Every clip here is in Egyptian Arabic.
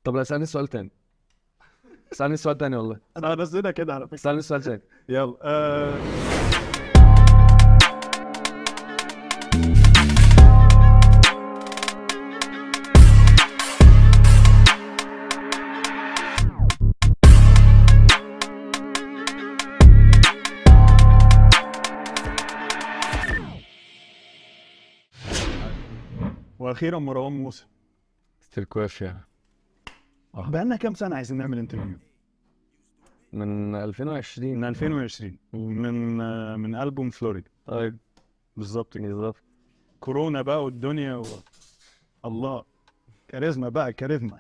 طب لا اسالني سؤال تاني اسالني سؤال تاني والله انا هنزلها كده على فكره اسالني سؤال تاني يلا آه... واخيرا مروان موسى ستيل كوافيا بقالنا كام سنه عايزين نعمل انترفيو من 2020 من 2020 من آه، من البوم فلوريدا طيب بالظبط كده بالظبط كورونا بقى والدنيا و... الله كاريزما بقى كاريزما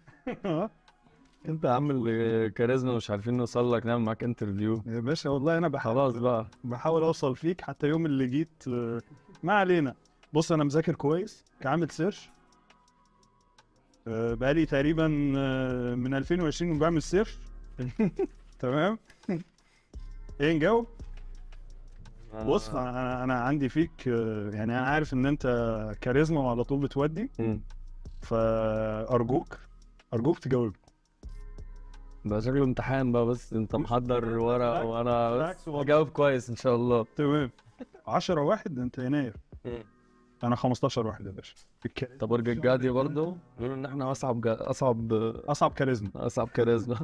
انت عامل كاريزما مش عارفين نوصل لك نعمل معاك انترفيو يا باشا والله انا بحاول خلاص بقى بحاول اوصل فيك حتى يوم اللي جيت آه، ما علينا بص انا مذاكر كويس كعامل سيرش آه، بقالي تقريبا آه، من 2020 بعمل سيرش تمام ايه نجاوب بص انا انا عندي فيك آه، يعني انا عارف ان انت كاريزما وعلى طول بتودي مم. فارجوك ارجوك تجاوب ده شكله امتحان بقى بس انت محضر ورق بالعكس- وانا بالعكس بس والله. هجاوب كويس ان شاء الله تمام 10 واحد انت يناير انا 15 واحد يا باشا في الكاريزما. طب برج الجدي برضه بيقولوا ان احنا اصعب جا... اصعب اصعب كاريزما اصعب كاريزما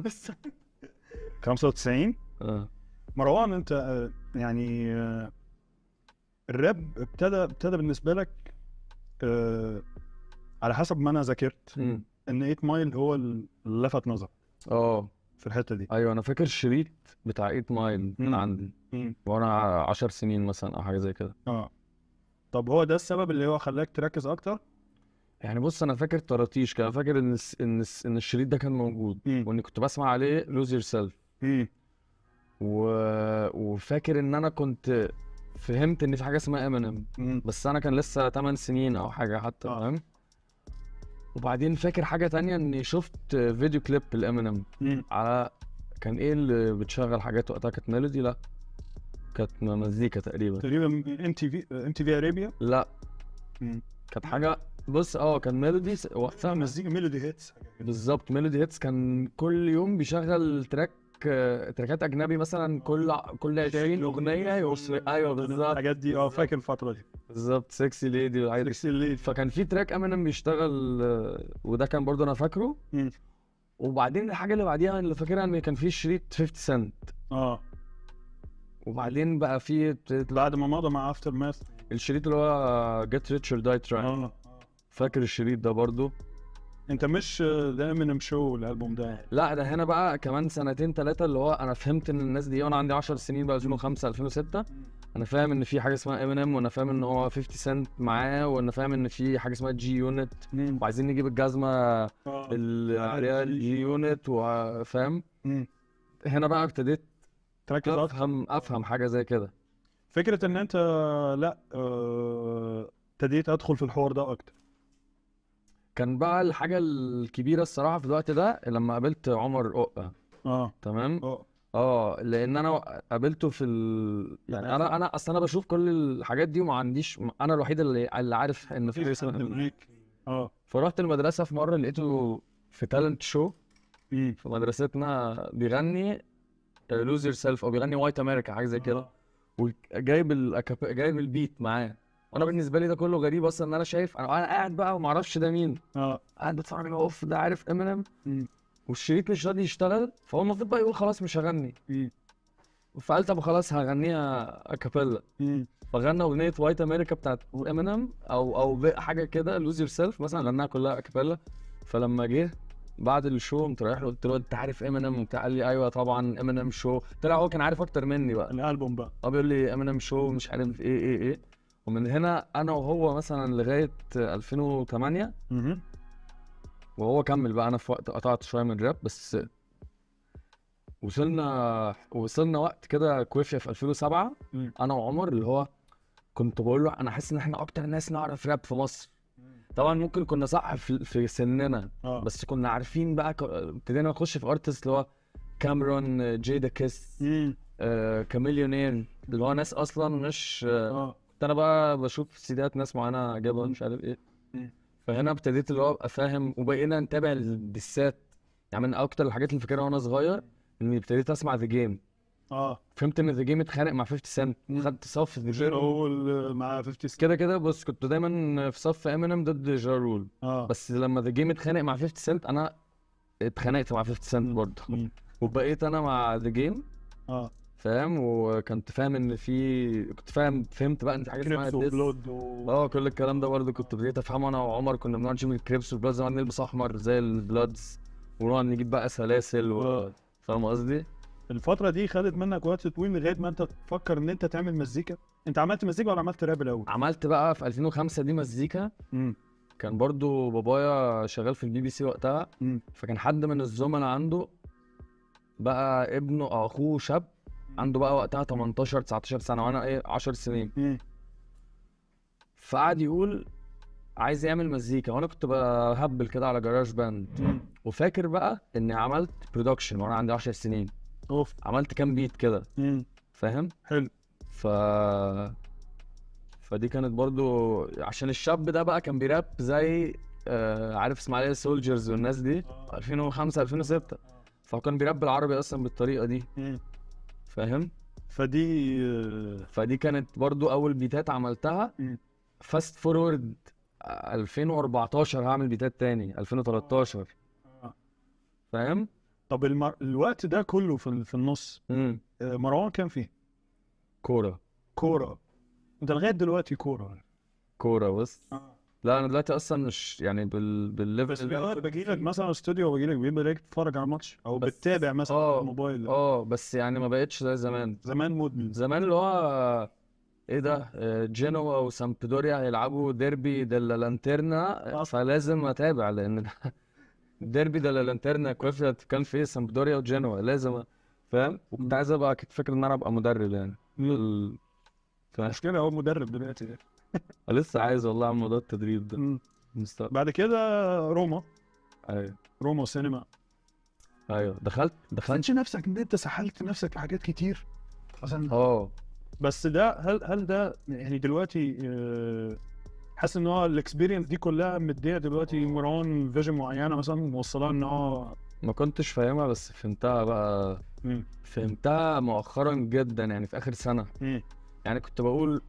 95 اه مروان انت آه، يعني آه، الراب ابتدى ابتدى بالنسبه لك آه، على حسب ما انا ذاكرت مم. ان 8 مايل هو اللي لفت نظر اه في الحته دي ايوه انا فاكر الشريط بتاع 8 مايل مم. عندي مم. وانا 10 سنين مثلا او حاجه زي كده اه طب هو ده السبب اللي هو خلاك تركز اكتر يعني بص انا فاكر طراطيش كان فاكر ان الس... ان الس... ان الشريط ده كان موجود مم. واني كنت بسمع عليه لوز يور سيلف مم. و... وفاكر ان انا كنت فهمت ان في حاجه اسمها امينيم مم. بس انا كان لسه 8 سنين او حاجه حتى آه. فاهم وبعدين فاكر حاجه تانية اني شفت فيديو كليب الامينيم مم. على كان ايه اللي بتشغل حاجات وقتها كانت ميلودي لا كانت مزيكا تقريبا تقريبا ام تي في ام تي في ارابيا لا مم. كانت حاجه بص اه كان ميلودي س- وقتها مزيكا ميلودي هيتس بالظبط ميلودي هيتس كان كل يوم بيشغل تراك آه، تراكات اجنبي مثلا كل كل 20 اغنيه يقوم ايوه بالظبط الحاجات دي اه فاكر الفتره دي بالظبط سكسي ليدي والحاجات دي سكسي الليل فكان في تراك امينيم بيشتغل آه، وده كان برضه انا فاكره مم. وبعدين الحاجه اللي بعديها اللي فاكرها ان كان في شريط 50 سنت اه وبعدين بقى في بعد ما مضى مع افتر ماث الشريط اللي هو جيت ريتش اور داي تراي اه فاكر الشريط ده برضه انت مش ده امينيم شو الالبوم ده لا ده هنا بقى كمان سنتين ثلاثه اللي هو انا فهمت ان الناس دي وانا عندي 10 سنين بقى 2005 2006 انا فاهم ان في حاجه اسمها امينيم وانا فاهم ان هو 50 سنت معاه وانا فاهم ان في حاجه اسمها جي يونت مم. وعايزين نجيب الجزمه آه. اللي عليها الجي يونت وفاهم مم. هنا بقى ابتديت تركز اكتر افهم افهم حاجه زي كده فكره ان انت لا آه، ابتديت ادخل في الحوار ده اكتر كان بقى الحاجه الكبيره الصراحه في الوقت ده لما قابلت عمر ققه اه تمام اه اه لان انا قابلته في ال... يعني انا انا اصل انا بشوف كل الحاجات دي وما عنديش انا الوحيد اللي اللي عارف ان في حاجه اسمها اه فرحت المدرسه في مره لقيته في تالنت شو مم. في مدرستنا بيغني لوز يور سيلف او بيغني وايت امريكا حاجه زي كده وجايب الأكاب... جايب البيت معاه وانا بالنسبه لي ده كله غريب اصلا ان انا شايف انا انا قاعد بقى وما اعرفش ده مين اه قاعد بتفرج اللي هو اوف ده عارف امينيم مم. والشريط مش راضي يشتغل فهو المفروض بقى يقول خلاص مش هغني مم. فقلت ابو خلاص هغنيها اكابيلا مم. فغنى اغنيه وايت امريكا بتاعت امينيم او او ب- حاجه كده لوز يور سيلف مثلا غناها كلها اكابيلا فلما جه بعد الشو قمت رايح له قلت له انت عارف امينيم وبتاع قال لي ايوه طبعا امينيم شو طلع هو كان عارف اكتر مني بقى الالبوم بقى هو بيقول لي امينيم شو مش عارف ايه ايه ايه ومن هنا انا وهو مثلا لغايه 2008 مهم. وهو كمل بقى انا في وقت قطعت شويه من الراب بس وصلنا وصلنا وقت كده كويفيا في 2007 مم. انا وعمر اللي هو كنت بقول له انا حاسس ان احنا اكتر ناس نعرف راب في مصر طبعا ممكن كنا صح في, في سننا اه بس كنا عارفين بقى ك- ابتدينا نخش في ارتست اللي هو كاميرون جيدا كيس مم. آه كاميليونير اللي هو ناس اصلا مش آه اه كنت انا بقى بشوف سيدات ناس معينه جابها مش عارف ايه مم. فهنا ابتديت اللي هو ابقى فاهم وبقينا نتابع الدسات يعني من اكتر الحاجات اللي فاكرها وانا صغير اني ابتديت اسمع ذا جيم اه فهمت ان ذا جيم اتخانق مع 50 سنت مم. خدت صف ذا جير جيم اول مع 50 سنت كده كده بص كنت دايما في صف امينيم ضد جا رول اه بس لما ذا جيم اتخانق مع 50 سنت انا اتخانقت مع 50 سنت برضه مم. وبقيت انا مع ذا جيم اه فاهم وكنت فاهم ان في كنت فاهم فهمت بقى ان في حاجه اسمها كريبس ديس وبلود و... اه كل الكلام ده برضه كنت بديت افهمه انا وعمر كنا بنقعد نجيب الكريبس والبلادز ونقعد نلبس احمر زي البلادز ونقعد نجيب بقى سلاسل و... آه. فاهم قصدي؟ الفترة دي خدت منك وقت طويل لغاية ما انت تفكر ان انت تعمل مزيكا انت عملت مزيكا ولا عملت راب الاول؟ عملت بقى في 2005 دي مزيكا امم كان برضو بابايا شغال في البي بي سي وقتها امم فكان حد من الزملاء عنده بقى ابنه او اخوه شاب عنده بقى وقتها 18 19 سنه وانا ايه 10 سنين امم فقعد يقول عايز يعمل مزيكا وانا كنت بهبل كده على جراج باند وفاكر بقى اني عملت برودكشن وانا عندي 10 سنين اوف عملت كام بيت كده امم فاهم حلو ف فدي كانت برضو عشان الشاب ده بقى كان بيراب زي آه عارف اسماعيليه سولجرز والناس دي 2005 2006 فهو كان بيراب بالعربي اصلا بالطريقه دي مم. فاهم فدي آه، فدي كانت برضو اول بيتات عملتها مم. فاست فورورد 2014 هعمل بيتات تاني 2013 آه. فاهم طب المر... الوقت ده كله في, ال- في النص امم آه، مروان كان فيه كوره كورة انت لغاية دلوقتي كورة كوره بص اه لا انا دلوقتي اصلا مش يعني بال بالليفل بس اللي أنا كنت باجي لك فيه. مثلا استوديو باجي لك بيبقى لك تتفرج على الماتش او بس- بتتابع مثلا آه، على الموبايل اه بس يعني ما بقتش زي زمان زمان مدمن زمان اللي هو ايه ده آه، جينوا وسامبدوريا هيلعبوا ديربي ديلا لانترنا آه. فلازم اتابع لان ده ديربي ديلا لانترنا كويفلنت كان فيه سامبدوريا وجينوا لازم أ- فاهم وكنت عايز ابقى كنت فاكر ان انا ابقى مدرب يعني ال... ف... مشكلة هو مدرب دلوقتي ده لسه عايز والله اعمل موضوع التدريب ده مم. مستقبل بعد كده روما ايوه روما سينما ايوه دخلت دخلت خدش نفسك ان انت سحلت نفسك في حاجات كتير عشان اه بس ده هل هل ده يعني دلوقتي آه، حاسس ان هو الاكسبيرينس دي كلها مديه دلوقتي مروان فيجن معينه مثلا موصلها ان هو ما كنتش فاهمها بس فهمتها بقى مم. فهمتها مؤخرا جدا يعني في اخر سنه مم. يعني كنت بقول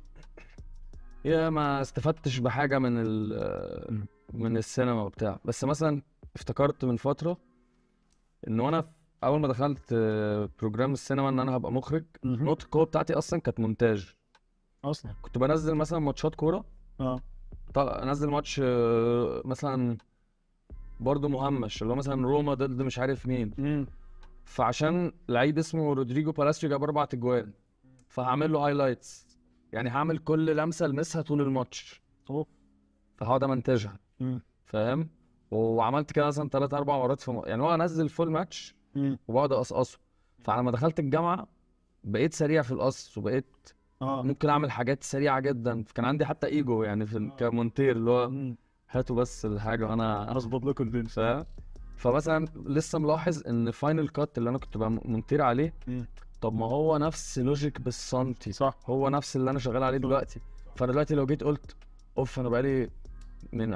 يا ما استفدتش بحاجه من ال مم. من السينما وبتاع بس مثلا افتكرت من فتره ان وانا اول ما دخلت آه، بروجرام السينما ان انا هبقى مخرج مهم. نقطه القوه بتاعتي اصلا كانت مونتاج اصلا كنت بنزل مثلا ماتشات كوره اه ط- انزل ماتش آه، مثلا برضه مهمش اللي هو مثلا روما ضد مش عارف مين مم. فعشان لعيب اسمه رودريجو بالاسيو جاب اربع اجوان فهعمل له هايلايتس يعني هعمل كل لمسه المسها طول الماتش أوه. فهقعد امنتجها مم. فاهم وعملت كده مثلا ثلاث اربع مرات في م... يعني هو انزل فول ماتش مم. وبقعد اقصقصه فلما دخلت الجامعه بقيت سريع في القص وبقيت اه ممكن اعمل حاجات سريعه جدا كان عندي حتى ايجو يعني في ال- كمونتير اللي هو مم. هاتوا بس الحاجه وانا اظبط لكم الدنيا فاهم فمثلا لسه ملاحظ ان فاينل كات اللي انا كنت بقى مونتير عليه مم. طب ما هو نفس لوجيك بالسنتي صح هو نفس اللي انا شغال عليه دلوقتي فانا دلوقتي لو جيت قلت اوف انا بقالي من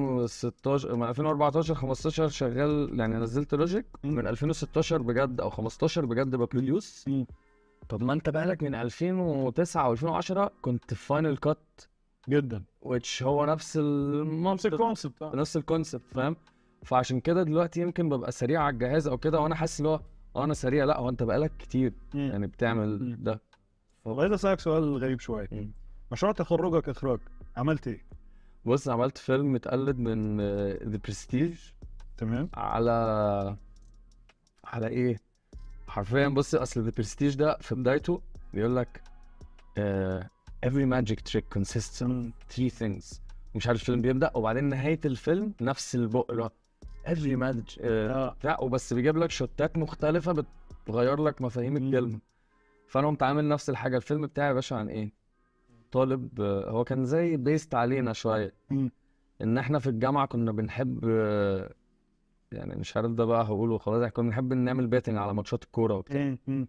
2016 من 2014 15 شغال يعني نزلت لوجيك مم. من 2016 بجد او 15 بجد ببروديوس مم. طب ما انت بقالك من 2009 و2010 كنت في فاينل كات جدا which هو نفس نفس المنطق الكونسبت اه نفس الكونسبت فاهم فعشان كده دلوقتي يمكن ببقى سريع على الجهاز او كده وانا حاسس اللي هو اه انا سريع لا هو انت بقالك كتير مم. يعني بتعمل مم. ده والله عايز اسالك سؤال غريب شويه مم. مشروع تخرجك اخراج عملت ايه؟ بص عملت فيلم متقلد من ذا برستيج تمام على على ايه حرفيا بص اصل ذا برستيج ده في بدايته بيقول لك uh, every magic trick consists of three things مش عارف الفيلم بيبدأ وبعدين نهاية الفيلم نفس البق اللي هو every magic uh, اه بتاع وبس بيجيب لك شوتات مختلفة بتغير لك مفاهيم مم. الكلمة فأنا قمت عامل نفس الحاجة الفيلم بتاعي يا باشا عن إيه؟ طالب آه، هو كان زي بيست علينا شوية مم. إن إحنا في الجامعة كنا بنحب آه، يعني مش عارف ده بقى هقوله خلاص إحنا كنا بنحب نعمل بيتنج على ماتشات الكورة وبتاع مم. مم.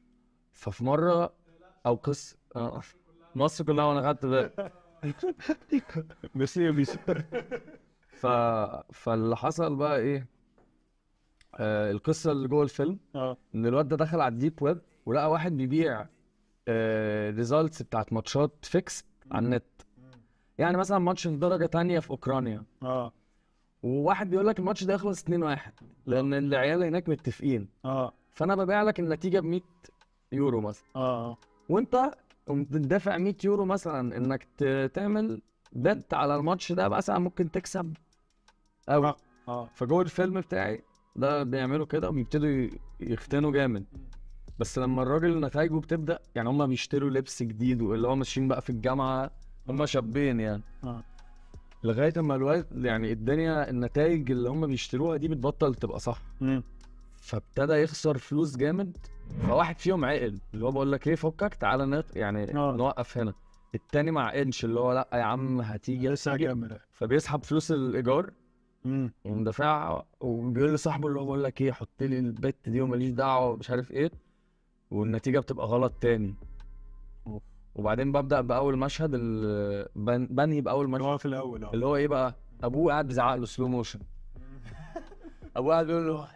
ففي مرة أو قصة آه، مصر كلها وأنا خدت بالي ميرسي يا بيسو ف... فاللي حصل بقى ايه آه القصه اللي جوه الفيلم اه ان الواد ده دخل على الديب ويب ولقى واحد بيبيع ريزالتس بتاعت ماتشات فيكس على النت يعني مثلا ماتش في درجه تانية في اوكرانيا اه وواحد بيقول لك الماتش ده يخلص 2-1 لان العيال هناك متفقين اه فانا ببيع لك النتيجه ب 100 يورو مثلا اه وانت قمت دافع 100 يورو مثلا انك ت- تعمل بت على الماتش ده مثلا ممكن تكسب قوي اه اه فجوه الفيلم بتاعي ده بيعملوا كده وبيبتدوا ي- يختنوا جامد بس لما الراجل نتائجه بتبدا يعني هم بيشتروا لبس جديد واللي هو ماشيين بقى في الجامعه هم شابين يعني اه لغايه اما الوقت يعني الدنيا النتائج اللي هم بيشتروها دي بتبطل تبقى صح مم. فابتدى يخسر فلوس جامد فواحد فيهم عقل اللي هو بقول لك ايه فكك تعالى نط يعني آه. نوقف هنا التاني مع انش اللي هو لا يا عم هتيجي لسه هتيجي. هكمل فبيسحب فلوس الايجار مم. ومدافعها وبيقول لصاحبه اللي هو بقول لك ايه حط لي البت دي وماليش دعوه ومش عارف ايه والنتيجه بتبقى غلط تاني أوف. وبعدين ببدا باول مشهد ال- بن- بنهي باول اللي مشهد هو في الاول اه اللي هو ايه بقى ابوه قاعد بيزعق له سلو موشن ابوه قاعد بيقول له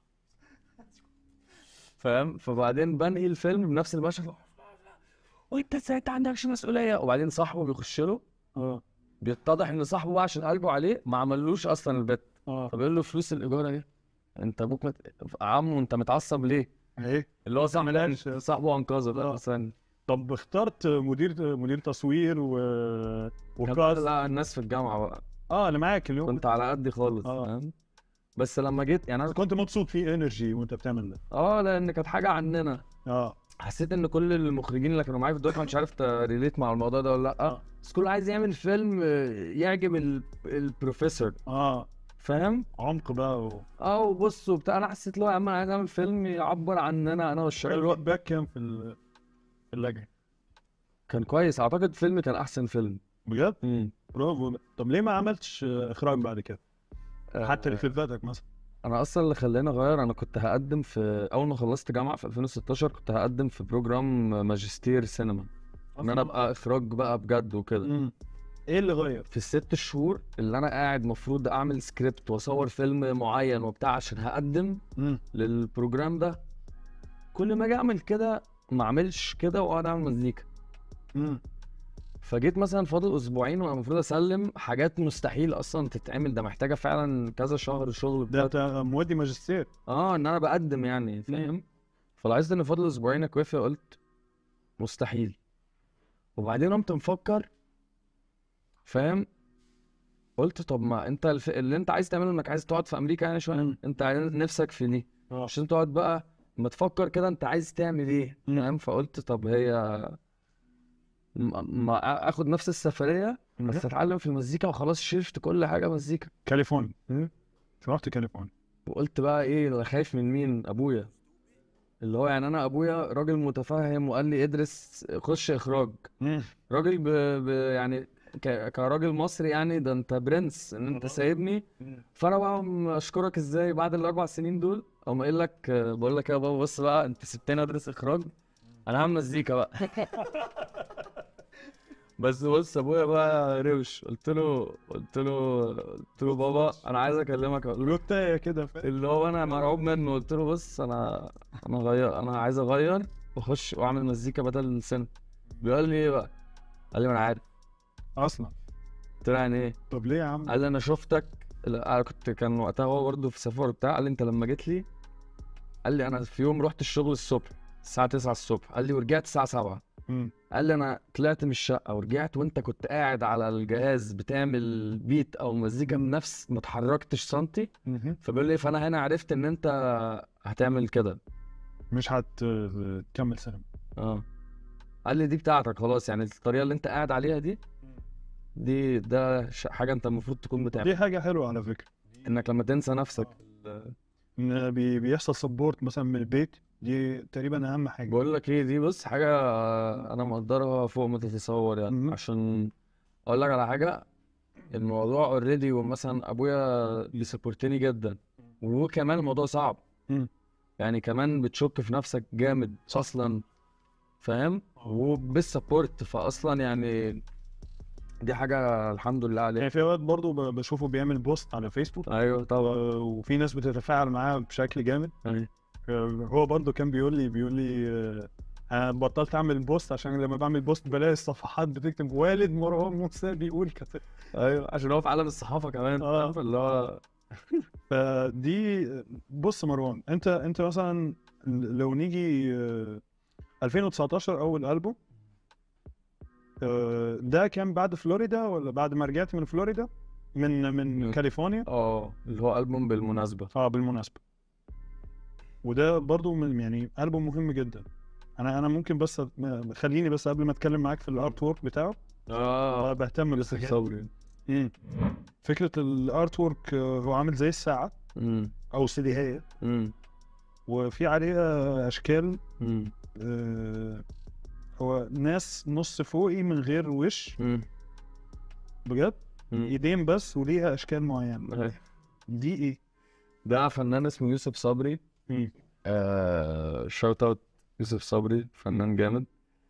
فاهم فبعدين بنهي الفيلم بنفس المشهد وانت ازاي انت عندكش مسؤوليه وبعدين صاحبه بيخش له اه بيتضح ان صاحبه بقى عشان قلبه عليه ما عملوش اصلا البت اه فبيقول له فلوس الايجار ايه انت ابوك مت... عمو انت متعصب ليه ايه اللي هو صاحبه عملهاش. صاحبه انقذه آه. بقى ثاني طب اخترت مدير مدير تصوير و وكاست لا الناس في الجامعه بقى اه انا معاك اليوم كنت على قدي خالص آه. فاهم بس لما جيت يعني انا كنت مبسوط في انرجي وانت بتعمل ده اه لان كانت حاجه عننا اه حسيت ان كل المخرجين اللي كانوا معايا في الدفعه مش عارف تريليت مع الموضوع ده ولا لا آه. بس كله عايز يعمل فيلم آه، يعجب ال- البروفيسور اه فاهم عمق بقى و... اه وبص وبتاع انا حسيت له يا عم انا عايز اعمل فيلم يعبر عننا انا والشباب الوقت باك كام في ال- في اللجنه كان كويس اعتقد فيلم كان احسن فيلم بجد امم برافو طب ليه ما عملتش آه، اخراج بعد كده حتى لكليباتك مثلا انا اصلا اللي خلاني اغير انا كنت هقدم في اول ما خلصت جامعه في 2016 كنت هقدم في بروجرام ماجستير سينما ان انا ابقى اخراج بقى بجد وكده مم. ايه اللي غير في الست شهور اللي انا قاعد مفروض اعمل سكريبت واصور فيلم معين وبتاع عشان هقدم مم. للبروجرام ده كل ما اجي اعمل كده ما اعملش كده واقعد اعمل مزيكا مم. فجيت مثلا فاضل اسبوعين وانا المفروض اسلم حاجات مستحيل اصلا تتعمل ده محتاجه فعلا كذا شهر شغل ده انت مودي ماجستير اه ان انا بقدم يعني فاهم فلاحظت ان فاضل اسبوعين اكويفي قلت مستحيل وبعدين قمت مفكر فاهم قلت طب ما انت الف... اللي انت عايز تعمله انك عايز تقعد في امريكا يعني شويه مم. انت عايز- نفسك في دي اه عشان تقعد بقى ما تفكر كده انت عايز تعمل ايه فاهم فقلت طب هي م- ما اخد نفس السفريه بس اتعلم في المزيكا وخلاص شفت كل حاجه مزيكا كاليفورنيا رحت كاليفورنيا وقلت بقى ايه انا خايف من مين ابويا اللي هو يعني انا ابويا راجل متفهم وقال لي ادرس خش اخراج مم. راجل ب... ب... يعني ك... كراجل مصري يعني ده انت برنس ان انت سايبني فانا بقى م- اشكرك ازاي بعد الاربع سنين دول اقوم قايل لك آه، بقول لك يا بابا بص بقى انت سبتني ادرس اخراج انا هعمل مزيكا بقى بس بص ابويا بقى روش قلت له قلت له قلت له بابا انا عايز اكلمك أقول له روتايه كده فاهم اللي هو انا مرعوب منه قلت له بص انا انا غير انا عايز اغير واخش واعمل مزيكا بدل السينما بيقول لي ايه بقى قال لي ما انا عارف اصلا قلت له يعني ايه طب ليه يا عم قال لي انا شفتك لا، انا كنت كان وقتها هو برضه في سفر بتاع قال لي انت لما جيت لي قال لي انا في يوم رحت الشغل الصبح الساعه 9 الصبح قال لي ورجعت الساعه 7 مم. قال لي انا طلعت من الشقه ورجعت وانت كنت قاعد على الجهاز بتعمل بيت او مزيكا بنفس ما اتحركتش سنتي مهم. فبيقول لي فانا هنا عرفت ان انت هتعمل كده مش هتكمل سينما اه قال لي دي بتاعتك خلاص يعني الطريقه اللي انت قاعد عليها دي دي ده ش- حاجه انت المفروض تكون بتعملها دي حاجه حلوه على فكره انك لما تنسى نفسك ان بي- بيحصل سبورت مثلا من البيت دي تقريبا اهم حاجه بقول لك ايه دي بص حاجه انا مقدرها فوق ما تتصور يعني مهم. عشان اقول لك على حاجه الموضوع اوريدي ومثلا ابويا بيسبورتني جدا وكمان الموضوع صعب مم. يعني كمان بتشك في نفسك جامد اصلا فاهم وبالسبورت فاصلا يعني دي حاجه الحمد لله عليها يعني في اوقات برضه ب- بشوفه بيعمل بوست على فيسبوك ايوه طبعا و- وفي ناس بتتفاعل معاه بشكل جامد أيوة. هو برضه كان بيقول لي بيقول لي آه، انا بطلت اعمل بوست عشان لما بعمل بوست بلاقي الصفحات بتكتب والد مروان موسى بيقول كذا ايوه عشان هو في عالم الصحافه كمان آه. فاهم؟ اللي هو فدي بص مروان انت انت مثلا لو نيجي آه، 2019 اول البوم آه، ده كان بعد فلوريدا ولا بعد ما رجعت من فلوريدا من من مم. كاليفورنيا اه اللي هو البوم بالمناسبه اه بالمناسبه وده برضو من يعني البوم مهم جدا انا انا ممكن بس أ- خليني بس قبل ما اتكلم معاك في الارت وورك بتاعه اه أنا بهتم يوسف بالحاجات صبري مم. فكره الارت وورك آه، هو عامل زي الساعه امم او سيديهيه امم وفي عليها اشكال امم آه، هو ناس نص فوقي من غير وش امم بجد مم. ايدين بس وليها اشكال معينه أيوة. دي ايه؟ ده فنان اسمه يوسف صبري مم. آه شوت اوت يوسف صبري فنان جامد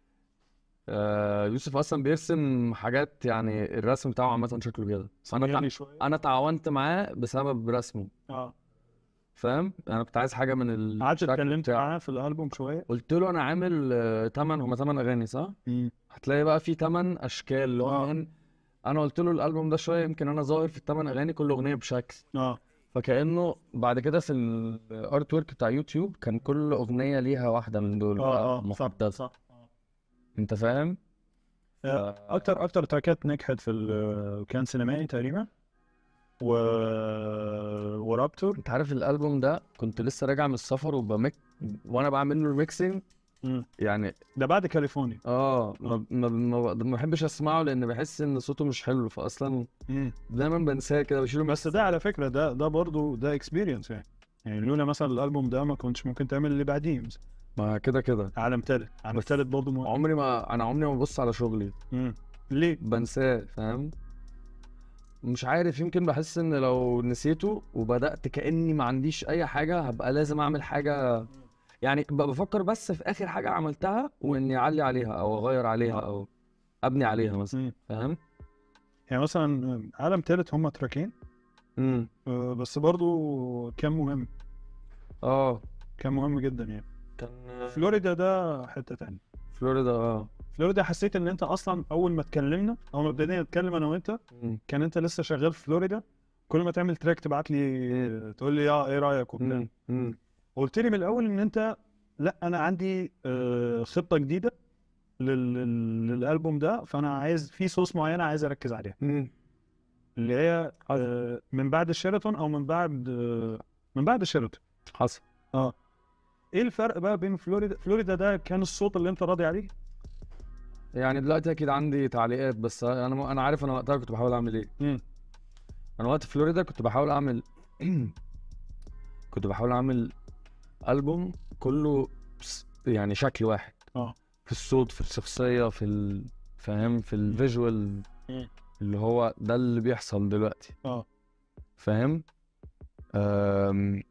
آه يوسف اصلا بيرسم حاجات يعني الرسم بتاعه عامه شكله كده بس انا تع... يعني شويه انا تعاونت معاه بسبب رسمه اه فاهم انا كنت عايز حاجه من ال قعدت الشكل اتكلمت بتاعه. معاه في الالبوم شويه قلت له انا عامل آه، تمن هما تمن اغاني صح هتلاقي بقى في تمن اشكال اللي هو آه. من- انا قلت له الالبوم ده شويه يمكن انا ظاهر في الثمان اغاني كل اغنيه بشكل اه فكانه بعد كده في الارت ورك بتاع يوتيوب كان كل اغنيه ليها واحده من دول اه اه صح محدده صح انت فاهم آه، اكتر اكتر تراكات نجحت في ال- كان سينمائي تقريبا و ورابتور انت عارف الالبوم ده كنت لسه راجع من السفر وبمك وانا بعمل له ميكسنج يعني ده بعد كاليفورنيا اه ما ما ما ما بحبش اسمعه لان بحس ان صوته مش حلو فاصلا دايما بنساه كده بشيله بس ده على فكره ده ده برضه ده اكسبيرينس يعني يعني لولا مثلا الالبوم ده ما كنتش ممكن تعمل اللي بعديه مثلا ما كده كده عالم تالت عالم بس- تالت برضه مهم عمري ما انا عمري ما ببص على شغلي مم. ليه؟ بنساه فاهم مش عارف يمكن بحس ان لو نسيته وبدأت كأني ما عنديش اي حاجة هبقى لازم اعمل حاجة يعني ب- بفكر بس في اخر حاجة عملتها واني اعلي عليها او اغير عليها او ابني عليها مثلا مم. فاهم يعني مثلا عالم تالت هم تراكين امم آه، بس برضه كان مهم اه كان مهم جدا يعني كان فلوريدا ده حته تانية فلوريدا اه فلوريدا حسيت ان انت اصلا اول ما اتكلمنا اول ما بدينا نتكلم انا وانت مم. كان انت لسه شغال في فلوريدا كل ما تعمل تراك تبعت لي تقول لي اه ايه رايك وبتاع مم. مم. قلت لي من الاول ان انت لا انا عندي آه، خطه جديده لل- لل- للالبوم ده فانا عايز في صوص معينه عايز اركز عليها مم. اللي هي آه، من بعد الشيراتون او من بعد آه، من بعد الشيراتون حصل ايه الفرق بقى بين فلوريدا فلوريدا ده كان الصوت اللي انت راضي عليه يعني دلوقتي اكيد عندي تعليقات بس انا انا عارف انا وقتها كنت بحاول اعمل ايه مم. انا وقت فلوريدا كنت بحاول اعمل كنت بحاول اعمل البوم كله بس- يعني شكل واحد اه. في الصوت في الشخصيه في ال... فاهم في الفيجوال مم. اللي هو ده اللي بيحصل دلوقتي اه فاهم أم...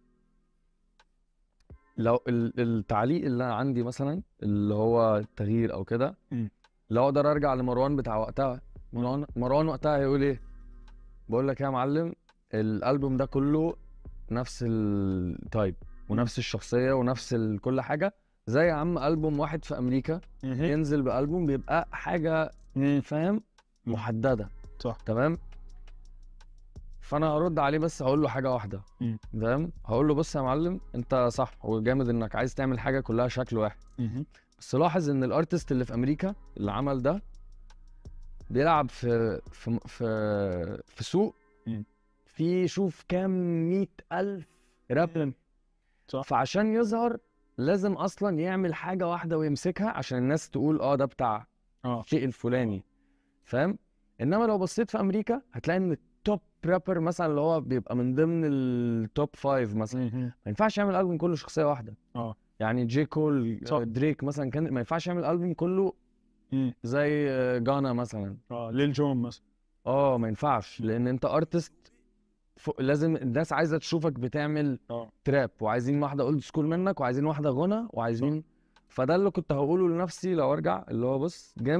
لو ال- التعليق اللي انا عندي مثلا اللي هو التغيير او كده مم. لو اقدر ارجع لمروان بتاع وقتها مروان مروان وقتها هيقول ايه بقول لك يا معلم الالبوم ده كله نفس التايب ونفس الشخصيه ونفس ال- كل حاجه زي يا عم البوم واحد في امريكا ينزل بالبوم بيبقى حاجه فاهم مم. محدده صح تمام فانا هرد عليه بس هقول له حاجه واحده مم. فاهم هقول له بص يا معلم انت صح وجامد انك عايز تعمل حاجه كلها شكل واحد مهم. بس لاحظ ان الارتست اللي في امريكا اللي عمل ده بيلعب في في في, في سوق مم. في شوف كام مية ألف راب صح. فعشان يظهر لازم اصلا يعمل حاجه واحده ويمسكها عشان الناس تقول اه ده بتاع اه الشيء الفلاني فاهم انما لو بصيت في امريكا هتلاقي ان التوب رابر مثلا اللي هو بيبقى من ضمن التوب فايف مثلا مهم. ما ينفعش يعمل البوم كله شخصيه واحده اه يعني جي كول صح. دريك مثلا كان ما ينفعش يعمل البوم كله مم. زي آه، جانا مثلا اه ليل جون مثلا اه ما ينفعش لان انت ارتست فوق لازم الناس عايزه تشوفك بتعمل اه تراب وعايزين واحده اولد سكول منك وعايزين واحده غنى وعايزين فده اللي كنت هقوله لنفسي لو ارجع اللي هو بص جامد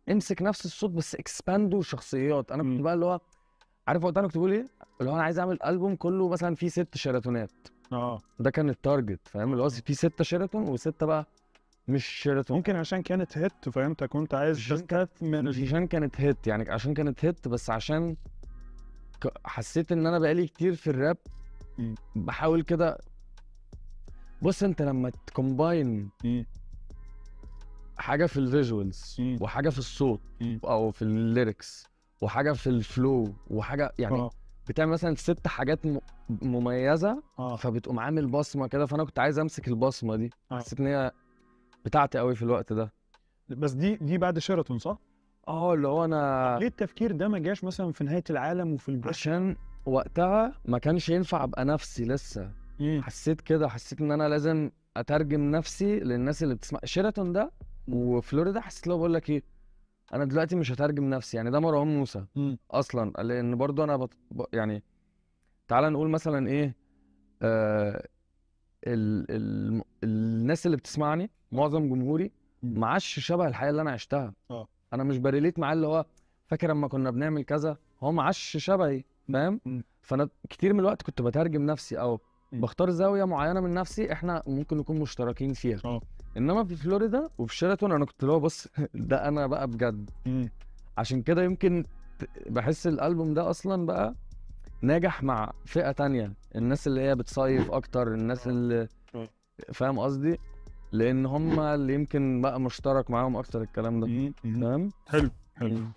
امسك نفس الصوت بس اكسباندوا شخصيات انا كنت مم. بقى اللي هو عارف وقتها انا كنت بقول ايه اللي هو انا عايز اعمل البوم كله مثلا فيه ست شيراتونات اه ده كان التارجت فاهم اللي هو فيه ستة شيراتون وستة بقى مش شيراتون ممكن عشان كانت هيت فانت كنت عايز عشان تستثمر مش عشان كانت هيت يعني عشان كانت هيت بس عشان ك- حسيت ان انا بقالي كتير في الراب مم. بحاول كده بص انت لما تكومباين مم. حاجه في الفيجوالز مم. وحاجه في الصوت مم. او في الليركس وحاجه في الفلو وحاجه يعني اه بتعمل مثلا ست حاجات م- مميزه اه فبتقوم عامل بصمه كده فانا كنت عايز امسك البصمه دي آه. حسيت ان هي بتاعتي قوي في الوقت ده بس دي دي بعد شيراتون صح؟ اه اللي هو انا ليه التفكير ده ما جاش مثلا في نهايه العالم وفي البرش عشان وقتها ما كانش ينفع ابقى نفسي لسه حسيت كده حسيت ان انا لازم اترجم نفسي للناس اللي بتسمع شيراتون ده وفلوريدا حسيت لو بقول لك ايه انا دلوقتي مش هترجم نفسي يعني ده مروان موسى مم. اصلا لان برضو انا بط... ب- يعني تعال نقول مثلا ايه آه ال... ال... الناس اللي بتسمعني معظم جمهوري مم. ما عاش شبه الحياه اللي انا عشتها اه. انا مش بريليت معاه اللي هو فاكر لما كنا بنعمل كذا هو ما عاش شبهي فاهم مم. فانا كتير من الوقت كنت بترجم نفسي او مم. بختار زاويه معينه من نفسي احنا ممكن نكون مشتركين فيها اه. انما في فلوريدا وفي شيراتون انا كنت اللي هو بص ده انا بقى بجد مم. عشان كده يمكن ت- بحس الالبوم ده اصلا بقى ناجح مع فئة تانية الناس اللي هي بتصيف اكتر الناس آه. اللي آه. فاهم قصدي لان هم اللي يمكن بقى مشترك معاهم اكتر الكلام ده مم. مم. فاهم حلو حلو مم.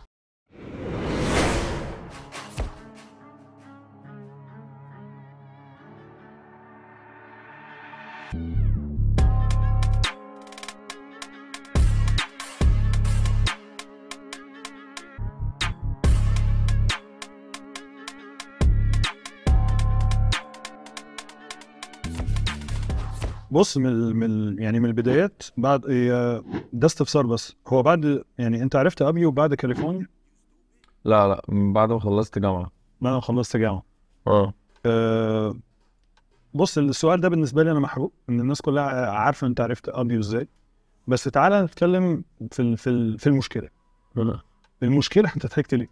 بص من ال- من ال- يعني من البدايات بعد إيه، ده استفسار بس هو بعد يعني انت عرفت ابيو بعد كاليفورنيا لا لا من بعد ما خلصت جامعة بعد ما خلصت جامعه اه أه بص السؤال ده بالنسبه لي انا محروق ان الناس كلها عارفه انت عرفت ابيو ازاي بس تعالى نتكلم في ال- في ال- في المشكله المشكله انت ضحكت ليه؟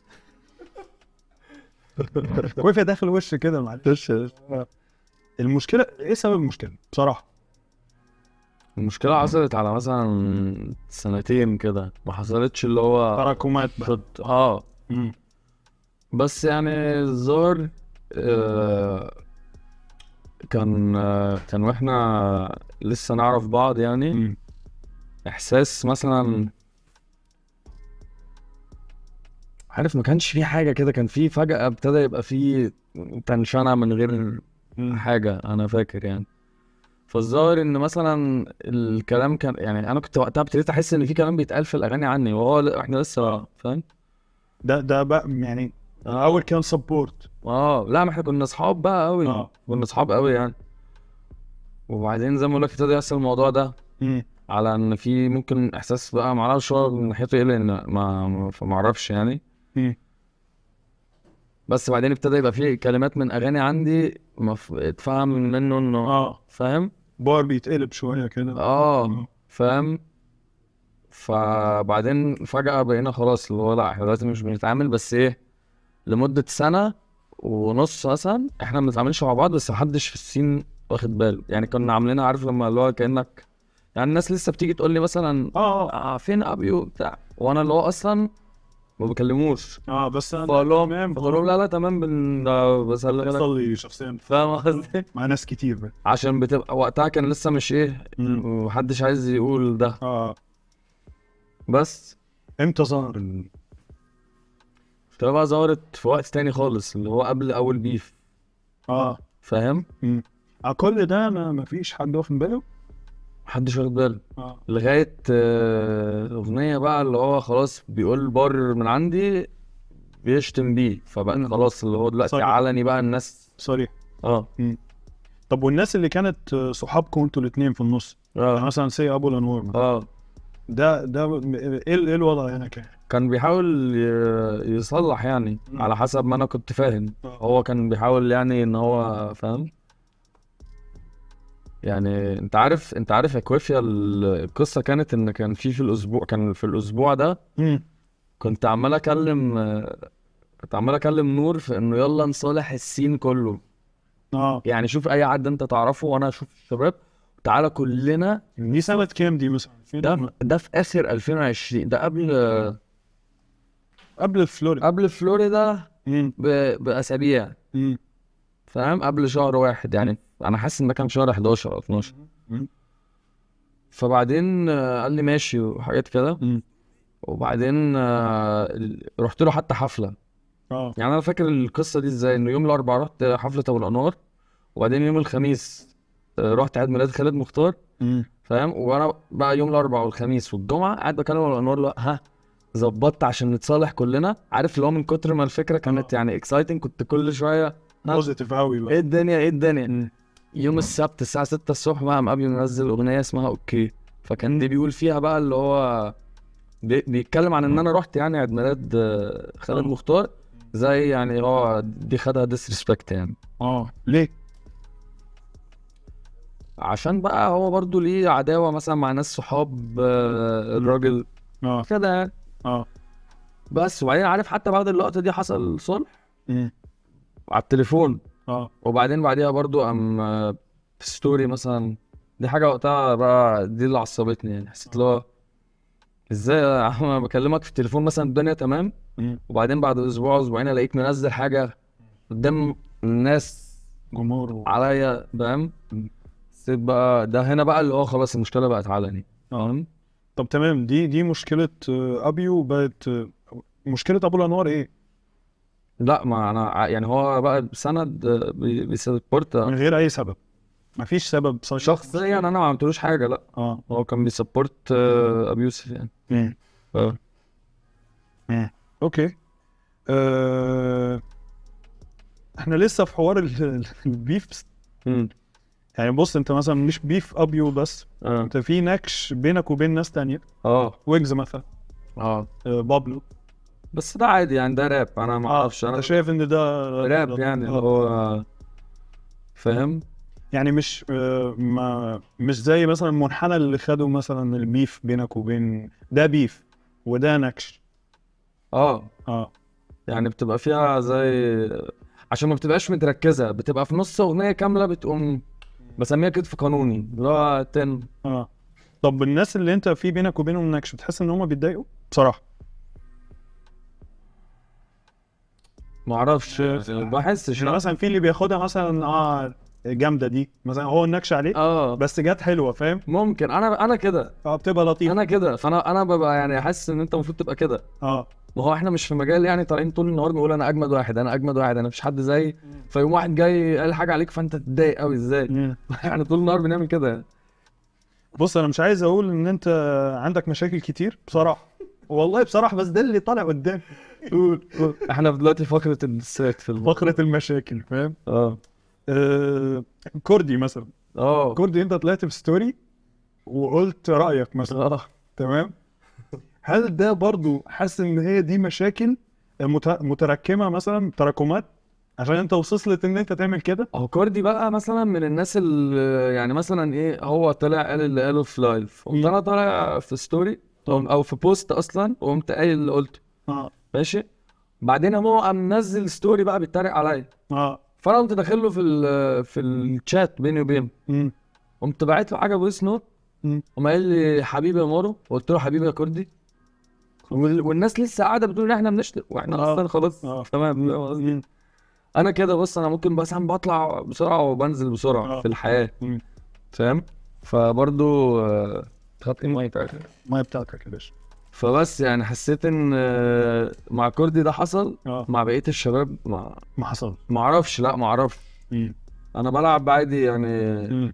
كويس داخل وش كده معلش المشكله ايه سبب المشكله بصراحه المشكلة حصلت على مثلا سنتين كده ما حصلتش اللي هو تراكمات بقى خط اه مم. بس يعني الظاهر آه كان آه كان واحنا لسه نعرف بعض يعني مم. احساس مثلا عارف ما كانش في حاجه كده كان في فجاه ابتدى يبقى في تنشنه من غير مم. حاجه انا فاكر يعني فالظاهر ان مثلا الكلام كان يعني انا كنت وقتها ابتديت احس ان في كلام بيتقال في الاغاني عني وهو ل- احنا لسه فاهم ده ده بقى يعني اول كان سبورت اه لا ما احنا كنا اصحاب بقى قوي اه كنا اصحاب قوي يعني وبعدين زي ما بقول لك ابتدى يحصل الموضوع ده على ان في ممكن احساس بقى معرفش هو من ناحيته ايه لان ما ما ما اعرفش يعني مم. بس بعدين ابتدى يبقى في كلمات من اغاني عندي مف... اتفهم منه انه اه فاهم بار بيتقلب شويه كده اه فاهم فبعدين فجأة بقينا خلاص اللي هو لا احنا دلوقتي مش بنتعامل بس ايه لمدة سنة ونص مثلا احنا ما بنتعاملش مع بعض بس محدش في السين واخد باله يعني كنا عاملينها عارف لما اللي هو كأنك يعني الناس لسه بتيجي تقول لي مثلا اه آه فين ابيو بتاع وانا اللي هو اصلا ما بكلموش اه بس انا بقول لهم تمام بقول لهم لا لا تمام بن... آه، بسلم لك بيحصل لي شخصيا فاهم قصدي مع ناس كتير بقى. عشان بتبقى وقتها كان لسه مش ايه مم. محدش عايز يقول ده اه بس امتى ظهر ال- تبقى بقى ظهرت في وقت تاني خالص اللي هو قبل اول بيف اه فاهم مم. على كل ده ما ما فيش حد واخد باله محدش واخد باله اه لغايه آه، اغنيه بقى اللي هو خلاص بيقول بار من عندي بيشتم بيه فبقى مم. خلاص اللي هو دلوقتي صحيح. علني بقى الناس صريح اه طب والناس اللي كانت آه، صحابكم انتوا الاثنين في النص يعني اه مثلا سي ابو الانوار اه ده ده م- ايه ايه الوضع هنا كان؟ كان بيحاول ي- يصلح يعني مم. على حسب ما انا كنت فاهم آه. هو كان بيحاول يعني ان هو فاهم يعني انت عارف انت عارف اكويفيا ال- القصه كانت ان كان في في الاسبوع كان في الاسبوع ده مم. كنت عمال اكلم آه، كنت عمال اكلم نور في انه يلا نصالح السين كله اه يعني شوف اي حد انت تعرفه وانا اشوف الشباب تعالى كلنا دي سنة كام دي مثلا؟ ده ده في اخر 2020 ده قبل قبل فلوريدا قبل فلوريدا مم. ب- باسابيع مم. فاهم قبل شهر واحد يعني انا حاسس ان ده كان شهر 11 او 12 مم. فبعدين آه، قال لي ماشي وحاجات كده مم. وبعدين آه، ال- رحت له حتى حفله اه يعني انا فاكر القصه دي ازاي انه يوم الاربعاء رحت حفله ابو الانوار وبعدين يوم الخميس آه، رحت عيد ميلاد خالد مختار مم. فاهم وانا بقى يوم الاربعاء والخميس والجمعه قاعد بكلم ابو الانوار لا ها ظبطت عشان نتصالح كلنا عارف اللي هو من كتر ما الفكره كانت آه. يعني اكسايتنج كنت كل شويه بوزيتيف قوي ايه بقى الدنيا ايه الدنيا مم. يوم السبت الساعة 6 الصبح بقى قام قبل منزل أغنية اسمها أوكي فكان دي بيقول فيها بقى اللي هو بي- بيتكلم عن إن أنا رحت يعني عيد ميلاد آه، خالد آه. مختار زي يعني هو دي خدها ديسريسبكت يعني اه ليه؟ عشان بقى هو برضو ليه عداوة مثلا مع ناس صحاب آه، الراجل اه كده يعني اه بس وبعدين عارف حتى بعد اللقطة دي حصل صلح مم. على التليفون اه وبعدين بعديها برضو قام آه، في ستوري مثلا دي حاجة وقتها بقى دي اللي عصبتني يعني حسيت اللي هو ازاي يا عم انا بكلمك في التليفون مثلا الدنيا تمام مم. وبعدين بعد اسبوع اسبوعين الاقيك منزل حاجة قدام الناس جمهور و... عليا فاهم مم. حسيت بقى ده هنا بقى اللي هو خلاص المشكلة بقت علني فاهم طب تمام دي دي مشكلة آه، ابيو بقت آه، مشكلة ابو الانوار ايه؟ لا ما انا ع- يعني هو بقى سند آه، بي- بيسبورت من غير اي سبب مفيش سبب صحيح. شخصيا انا ما عملتلوش حاجة لا اه هو كان بيسبورت آه، ابي يوسف يعني مم. اه اوكي آه... احنا لسه في حوار ال- ال- البيف مم. يعني بص انت مثلا مش بيف ابيو بس اه انت في نكش بينك وبين ناس تانية اه ويجز مثلا اه آه بابلو بس ده عادي يعني ده راب انا ما اعرفش انا انت شايف ان ده راب يعني اللي آه. هو فاهم يعني مش آه ما مش زي مثلا المنحنى اللي خده مثلا البيف بينك وبين ده بيف وده نكش اه اه يعني بتبقى فيها زي عشان ما بتبقاش متركزه بتبقى في نص اغنيه كامله بتقوم بسميها كتف قانوني اللي هو تن اه طب الناس اللي انت في بينك وبينهم نكش بتحس ان هم بيتضايقوا بصراحه ما اعرفش ما بحسش يعني لا. مثلا في اللي بياخدها مثلا اه جامده دي مثلا هو النكش عليه اه بس جت حلوه فاهم ممكن انا انا كده اه بتبقى لطيفه انا كده فانا انا ببقى يعني حاسس ان انت المفروض تبقى كده اه ما هو احنا مش في مجال يعني طالعين طول النهار بنقول انا اجمد واحد انا اجمد واحد انا مفيش حد زيي فيوم واحد جاي قال حاجه عليك فانت تتضايق قوي ازاي مم. احنا طول النهار بنعمل كده بص انا مش عايز اقول ان انت عندك مشاكل كتير بصراحه والله بصراحه بس ده اللي طالع قدام قول قول. احنا في دلوقتي فقره الدسات في الم... فقره المشاكل فاهم اه آه كردي مثلا اه كردي انت طلعت في ستوري وقلت رايك مثلا اه تمام هل ده برضو حاسس ان هي دي مشاكل مت- متراكمه مثلا تراكمات عشان انت وصلت ان انت تعمل كده هو كوردي بقى مثلا من الناس اللي يعني مثلا ايه هو طلع قال اللي قاله في لايف قمت مم. انا طالع في ستوري او في بوست اصلا وقمت قايل اللي قلته اه ماشي بعدين هو قام منزل ستوري بقى بيتريق عليا اه فانا قمت داخل له في ال في الشات بيني وبينه مم. قمت باعت له حاجه فويس نوت مم. قام قال لي حبيبي يا مارو قلت له حبيبي يا كردي وال- والناس لسه قاعده بتقول ان احنا بنشتم واحنا آه. اصلا خلاص آه. تمام فاهم قصدي؟ انا كده بص انا ممكن بس أنا بطلع بسرعه وبنزل بسرعه آه. في الحياه مم. فاهم فبرضو آه، خدت ايه المايك عادي. الميه بتاعتك يا باشا فبس يعني حسيت ان آه، مع كردي ده حصل اه مع بقيه الشباب ما ما حصل ما اعرفش لا ما اعرفش مم. انا بلعب عادي يعني مم.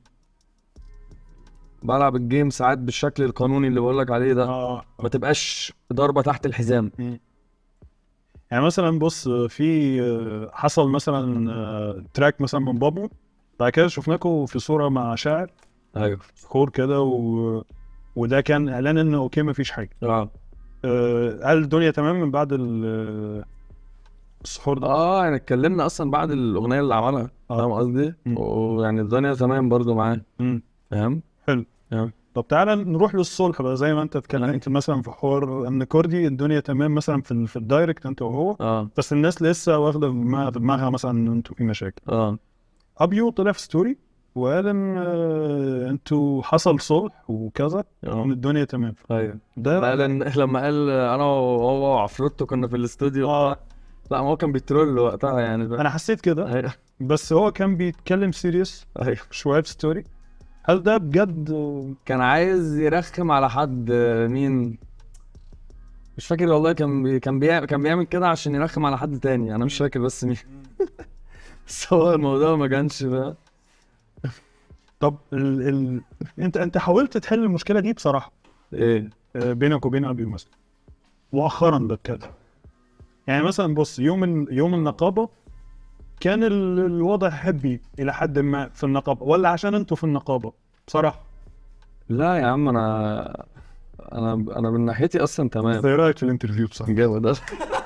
بلعب الجيم ساعات بالشكل القانوني اللي بقول لك عليه ده اه ما تبقاش ضربه تحت الحزام يعني مثلا بص في آه، حصل مثلا آه، تراك مثلا من بابلو بعد كده شفناكم في صوره مع شاعر ايوه سكور كده و... وده كان اعلان ان اوكي مفيش حاجه اه آه، هل الدنيا تمام من بعد ال السحور ده اه يعني اتكلمنا اصلا بعد الاغنيه اللي عملها آه. فاهم قصدي؟ مم. ويعني الدنيا تمام برضو معاه مم. فاهم؟ حلو يعني. طب تعالى نروح للصلح بقى زي ما انت اتكلمت مثلا في حوار ان كوردي الدنيا تمام مثلا في, ال- في الدايركت انت وهو اه بس الناس لسه واخده في دماغها- في دماغها مثلا ان انتوا في مشاكل اه ابيو طلع في ستوري وقال ان آه، انتوا حصل صلح وكذا وان اه الدنيا تمام ايوه ده لا لان لما قال انا وهو وعفروتو كنا في الاستوديو اه لا ما هو كان بيترول وقتها يعني انا حسيت كده ايوه بس هو كان بيتكلم سيريس ايوه شويه في ستوري هل ده بجد كان عايز يرخم على حد آه، مين مش فاكر والله كان بي... كان بيعمل كان بيعمل كده عشان يرخم على حد تاني انا مش فاكر بس مين بس هو الموضوع ما كانش بقى طب ال... ال... انت انت حاولت تحل المشكله دي بصراحه ايه آه، بينك وبين ابيو مثلا مؤخرا بتكلم يعني مثلا بص يوم ال... يوم النقابه كان ال... الوضع حبي الى حد ما في النقابه ولا عشان انتوا في النقابه بصراحه لا يا عم انا انا انا من ناحيتي اصلا تمام ايه رايك في الانترفيو بصراحه جامد ده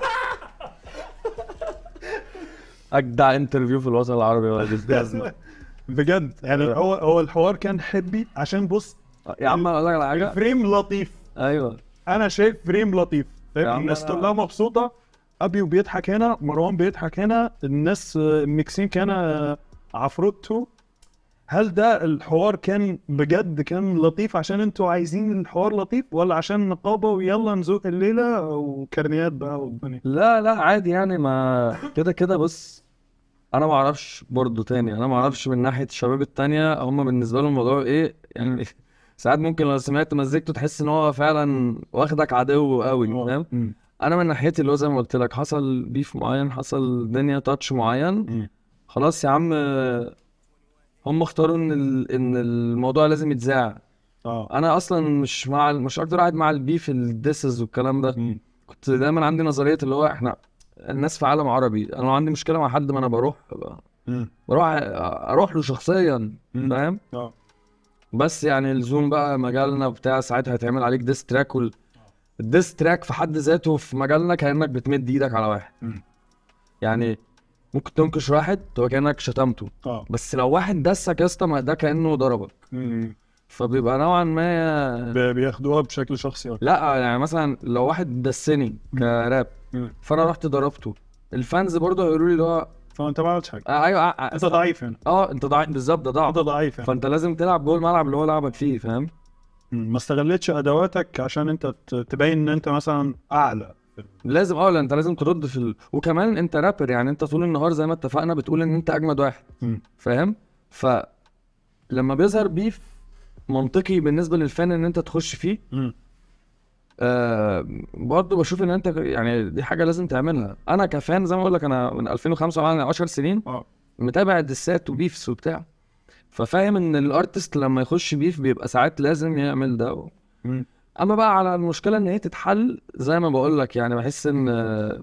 اجدع انترفيو في الوطن العربي ولا جدا بجد يعني هو هو الحوار كان حبي عشان بص يا عم اقول لك على حاجه فريم لطيف ايوه انا شايف فريم لطيف يا فاهم عم الناس أنا- كلها مبسوطه ابيو بيضحك هنا مروان بيضحك هنا الناس آه، المكسيك هنا آه، عفروتو هل ده الحوار كان بجد كان لطيف عشان انتوا عايزين الحوار لطيف ولا عشان نقابه ويلا نزوق الليله وكرنيات بقى والدنيا لا لا عادي يعني ما كده كده بص انا ما اعرفش برضه تاني انا ما اعرفش من ناحيه الشباب التانية هم بالنسبه لهم الموضوع ايه يعني ساعات ممكن لو سمعت مزيكته تحس ان هو فعلا واخدك عدو قوي فاهم مم. انا من ناحيتي اللي هو زي ما قلت لك حصل بيف معين حصل دنيا تاتش معين مم. خلاص يا عم آه، هم اختاروا ان ال- ان الموضوع لازم يتذاع اه انا اصلا مش مع ال- مش اكتر قاعد مع البيف الديسز والكلام ده مم. كنت دايما عندي نظريه اللي هو احنا الناس في عالم عربي انا لو عندي مشكله مع حد ما انا بروح مم. بروح اروح له شخصيا مم. فاهم اه بس يعني الزوم بقى مجالنا بتاع ساعتها هيتعمل عليك ديس تراك وال... الديس تراك في حد ذاته في مجالنا كانك بتمد ايدك على واحد مم. يعني ممكن تنكش واحد تبقى كانك شتمته اه بس لو واحد دسك يا اسطى ما ده كانه ضربك مم. فبيبقى نوعا ما ب- بياخدوها بشكل شخصي أكتر. لا يعني مثلا لو واحد دسني كراب مم. فانا رحت ضربته الفانز برضه هيقولوا لي اللي هو فانت ما عملتش حاجه آه ايوه آه انت ضعيف هنا اه انت ضعيف بالظبط ده ضعف انت ضعيف هنا فانت لازم تلعب جوه الملعب اللي هو لعبك فيه فاهم مم. ما استغلتش ادواتك عشان انت ت- تبين ان انت مثلا اعلى لازم اه لا انت لازم ترد في ال... وكمان انت رابر يعني انت طول النهار زي ما اتفقنا بتقول ان انت اجمد واحد مم. فاهم ف لما بيظهر بيف منطقي بالنسبه للفان ان انت تخش فيه مم. آه برضه بشوف ان انت يعني دي حاجه لازم تعملها انا كفان زي ما بقول لك انا من 2005 وانا 10 سنين اه متابع الدسات وبيفس وبتاع ففاهم ان الارتست لما يخش بيف بيبقى ساعات لازم يعمل ده و... مم. اما بقى على المشكله ان هي تتحل زي ما بقول لك يعني بحس ان آه،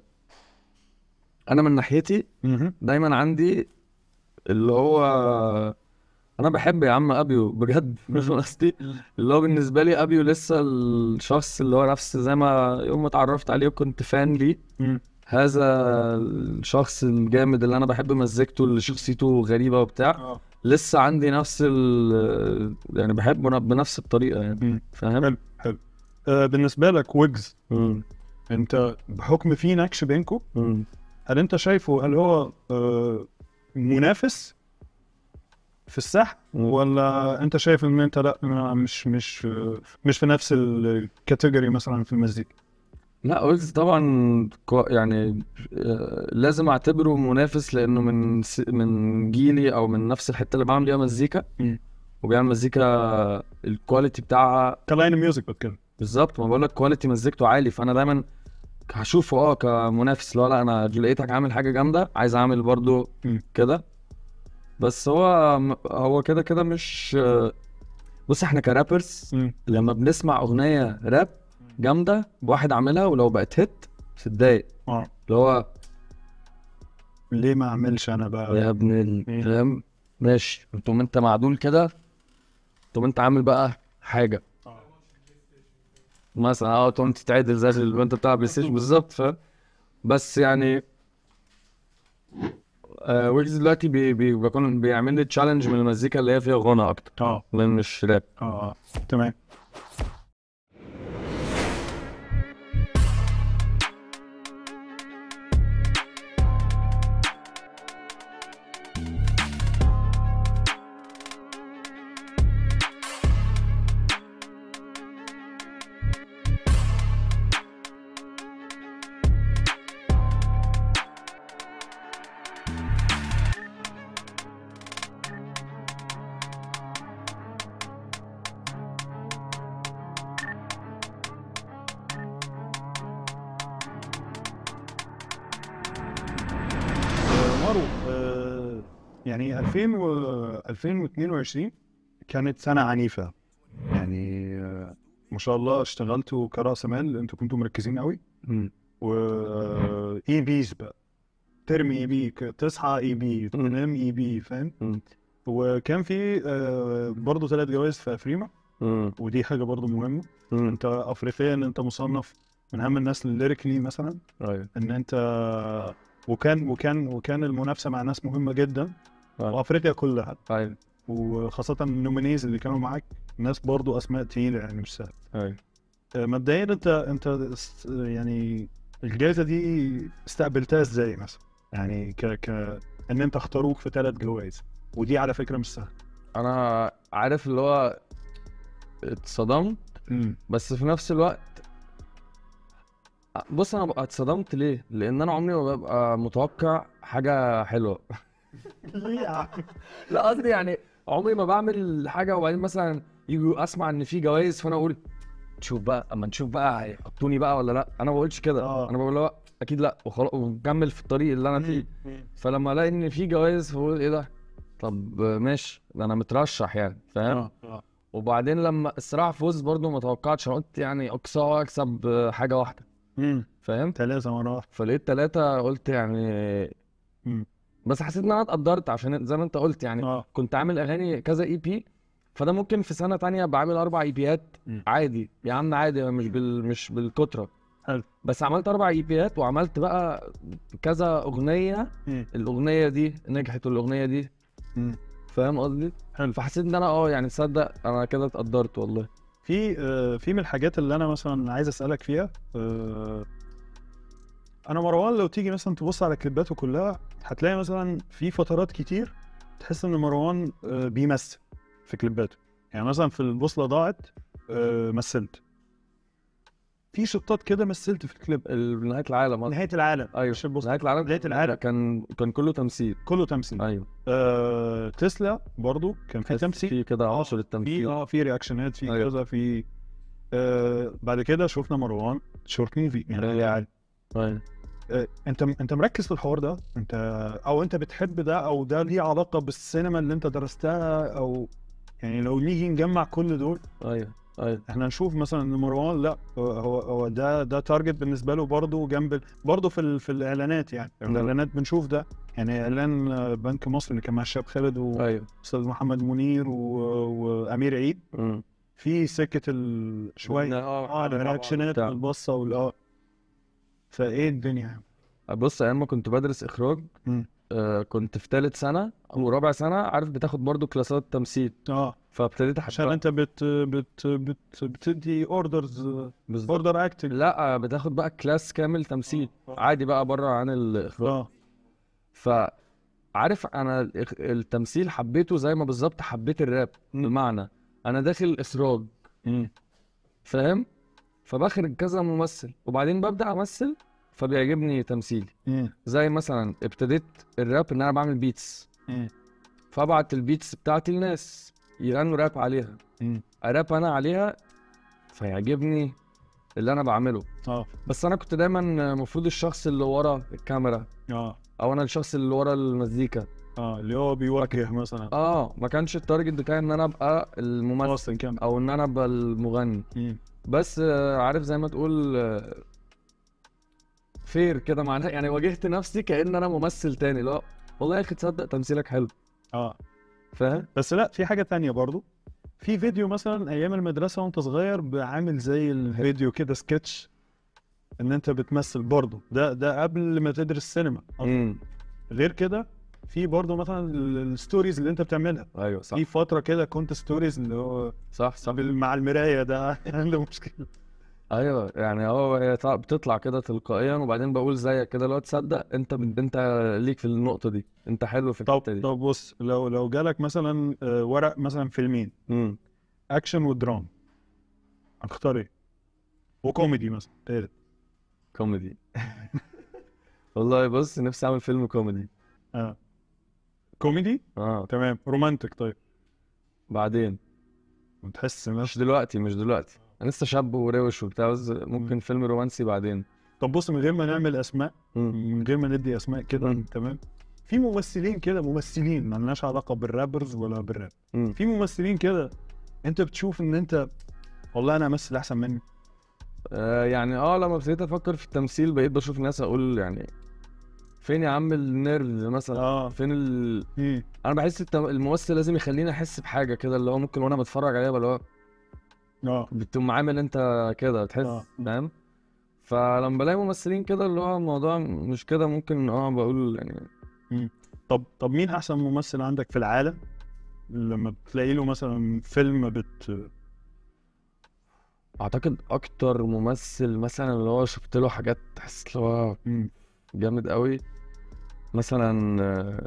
انا من ناحيتي مهم. دايما عندي اللي هو انا بحب يا عم ابيو بجد مش قصدي اللي هو بالنسبه لي ابيو لسه الشخص اللي هو نفس زي ما يوم ما اتعرفت عليه وكنت فان ليه مم. هذا الشخص الجامد اللي انا بحب مزيكته اللي شخصيته غريبه وبتاع اه لسه عندي نفس ال يعني بحبه بنفس الطريقه يعني مم. فاهم حلو حلو آه بالنسبه لك ويجز مم. انت بحكم في نكش بينكم مم. هل انت شايفه هل هو آه منافس في الساحه ولا انت شايف ان انت لا ما- مش مش آه، مش في نفس الكاتيجوري مثلا في المزيكا لا ويجز طبعا كو- يعني آه، لازم اعتبره منافس لانه من س- من جيلي او من نفس الحته اللي بعمل فيها مزيكا مم. وبيعمل مزيكا الكواليتي بتاعها كلاين ميوزك بتكلم بالظبط ما بقول لك كواليتي مزيكته عالي فانا دايما هشوفه اه كمنافس لا لا انا لقيتك عامل حاجه جامده عايز اعمل برضو مم. كده بس هو هو كده كده مش بص احنا كرابرز مم. لما بنسمع اغنيه راب جامده بواحد عاملها ولو بقت هيت بتتضايق اه اللي هو ليه ما اعملش انا بقى يا ابن ال- مم. فاهم ماشي تقوم انت معدول كده تقوم انت عامل بقى حاجه آه. مثلا اه تقوم تتعدل زي اللي انت بتلعب بلاي ستيشن بالظبط فاهم بس يعني آه ويجز دلوقتي بي بي بيكون بيعمل لي تشالنج من المزيكا اللي هي فيها غنى اكتر اه لان مش راب اه اه تمام آه، مارو آه، يعني 2000 و 2022 كانت سنة عنيفة يعني آه، ما شاء الله اشتغلتوا كرأس مال انتوا كنتوا مركزين قوي و اي بيز بقى ترمي اي بي ك- تصحى اي بي تنام اي بي فاهم مم. وكان في آه، برضه ثلاث جوائز في افريما مم. ودي حاجة برضه مهمة مم. انت افريقيا انت مصنف من اهم الناس الليريكلي مثلا ايوه ان انت وكان وكان وكان المنافسه مع ناس مهمه جدا أيوة. وافريقيا كلها ايوه وخاصه النومينيز اللي كانوا معاك ناس برضو اسماء تقيله يعني مش سهل ايوه آه، مبدئيا انت انت است- يعني الجائزه دي استقبلتها ازاي مثلا يعني ك ك ان انت اختاروك في ثلاث جوائز ودي على فكره مش سهله انا عارف اللي هو اتصدمت بس في نفس الوقت بص انا بقى اتصدمت ليه لان انا عمري ما ببقى متوقع حاجه حلوه ليه يا عم؟ لا قصدي يعني عمري ما بعمل حاجه وبعدين مثلا يجوا اسمع ان في جوائز فانا اقول تشوف بقى اما نشوف بقى هيحطوني بقى ولا لا انا ما بقولش كده آه. انا بقول لا اكيد لا وخلاص ومكمل في الطريق اللي انا فيه فلما الاقي ان في جوائز فبقول ايه ده طب ماشي ده انا مترشح يعني فاهم اه اه وبعدين لما الصراحه فوز برضو ما توقعتش انا قلت يعني اقصى اكسب حاجه واحده امم فاهم ثلاثه مرات فلقيت ثلاثه قلت يعني مم. بس حسيت ان انا اتقدرت عشان زي ما انت قلت يعني اه كنت عامل اغاني كذا اي بي فده ممكن في سنه تانية بعمل اربع اي بيات مم. عادي يا عم عادي مش بال مش بالكتره حلو. بس عملت اربع اي بيات وعملت بقى كذا اغنيه مم. الاغنيه دي نجحت والاغنيه دي مم. فاهم قصدي حلو. فحسيت ان انا اه يعني تصدق انا كده اتقدرت والله في آه، في من الحاجات اللي انا مثلا عايز اسالك فيها آه، انا مروان لو تيجي مثلا تبص على كليباته كلها هتلاقي مثلا في فترات كتير تحس ان مروان آه، بيمثل في كليباته يعني مثلا في البوصله ضاعت آه، مثلت في شطات كده مثلت في الكليب ال- نهايه العالم أصلاً. نهايه العالم ايوه مش البوصله نهايه العالم نهاية العالم. كان كان كله تمثيل كله تمثيل ايوه آه، تسلا برضو كان في بس تمثيل في كده عنصر في التمثيل اه في رياكشنات في أيوة. كذا في آه بعد كده شفنا مروان شورت موفي يعني يعني أيوة. آه انت انت مركز في الحوار ده انت او انت بتحب ده او ده ليه علاقه بالسينما اللي انت درستها او يعني لو نيجي نجمع كل دول ايوه ايوه احنا نشوف مثلا ان مروان لا هو هو, هو ده ده تارجت بالنسبه له برضه جنب برضه في ال- في الاعلانات يعني نعم. الاعلانات بنشوف ده يعني اعلان آه، بنك مصر اللي كان مع الشاب خالد ايوه واستاذ محمد منير و... وامير عيد مم. في سكه ال... شويه اه الرياكشنات بتاع. والبصه والاه فايه الدنيا يعني بص ايام ما كنت بدرس اخراج مم. آه كنت في ثالث سنه او رابع سنه عارف بتاخد برضو كلاسات تمثيل اه فابتديت عشان احبها انت بت بت بت بتدي اوردرز بالظبط اوردر اكتنج لا بتاخد بقى كلاس كامل تمثيل آه. عادي بقى بره عن الاخراج اه فعارف انا الإخ- التمثيل حبيته زي ما بالظبط حبيت الراب بمعنى انا داخل اخراج فاهم فبخرج كذا ممثل وبعدين ببدا امثل فبيعجبني تمثيلي مم. زي مثلا ابتديت الراب ان انا بعمل بيتس مم. فابعت البيتس بتاعتي لناس يغنوا راب عليها مم. اراب انا عليها فيعجبني اللي انا بعمله اه بس انا كنت دايما المفروض الشخص اللي ورا الكاميرا اه او انا الشخص اللي ورا المزيكا اه اللي هو بيوجه مثلا اه ما كانش التارجت بتاعي ان انا ابقى الممثل اصلا كام او ان انا ابقى المغني مم. بس آه، عارف زي ما تقول آه، فير كده معناها يعني واجهت نفسي كأن انا ممثل تاني لا والله يا اخي تصدق تمثيلك حلو اه فاهم بس لا في حاجه تانية برضو في فيديو مثلا ايام المدرسه وانت صغير عامل زي الفيديو كده سكتش ان انت بتمثل برضو ده ده قبل ما تدرس سينما امم غير كده في برضه مثلا ال- الستوريز اللي انت بتعملها ايوه صح في فتره كده كنت ستوريز اللي هو صح صح بال- مع المرايه ده عنده مشكله ايوه يعني هو هي طا- بتطلع كده تلقائيا وبعدين بقول زيك كده لو تصدق انت بت- انت ليك في النقطه دي انت حلو في طب الحته دي طب بص لو لو جالك مثلا آه، ورق مثلا فيلمين امم اكشن ودراما هتختار ايه؟ وكوميدي مثلا تالت كوميدي والله بص نفسي اعمل فيلم كوميدي اه كوميدي اه تمام رومانتك طيب بعدين بتحس مش نفس دلوقتي مش دلوقتي انا لسه شاب وروش وبتاع بس ممكن فيلم رومانسي بعدين طب بص من غير ما نعمل اسماء مم. من غير ما ندي اسماء كده مم. تمام في ممثلين كده ممثلين ما لناش علاقه بالرابرز ولا بالراب مم. في ممثلين كده انت بتشوف ان انت والله انا امثل احسن مني آه يعني اه لما ابتديت افكر في التمثيل بقيت بشوف ناس اقول يعني فين يا عم النيرف مثلا اه فين ال... مم. انا بحس التم... الممثل لازم يخليني احس بحاجه كده اللي هو ممكن وانا بتفرج عليه اللي هو اه بتقوم عامل انت كده تحس آه. فاهم فلما بلاقي ممثلين كده اللي هو الموضوع مش كده ممكن اه بقول يعني طب طب مين احسن ممثل عندك في العالم لما بتلاقي له مثلا فيلم بت اعتقد اكتر ممثل مثلا اللي هو شفت له حاجات تحس اللي هو مم. جامد قوي مثلا آه،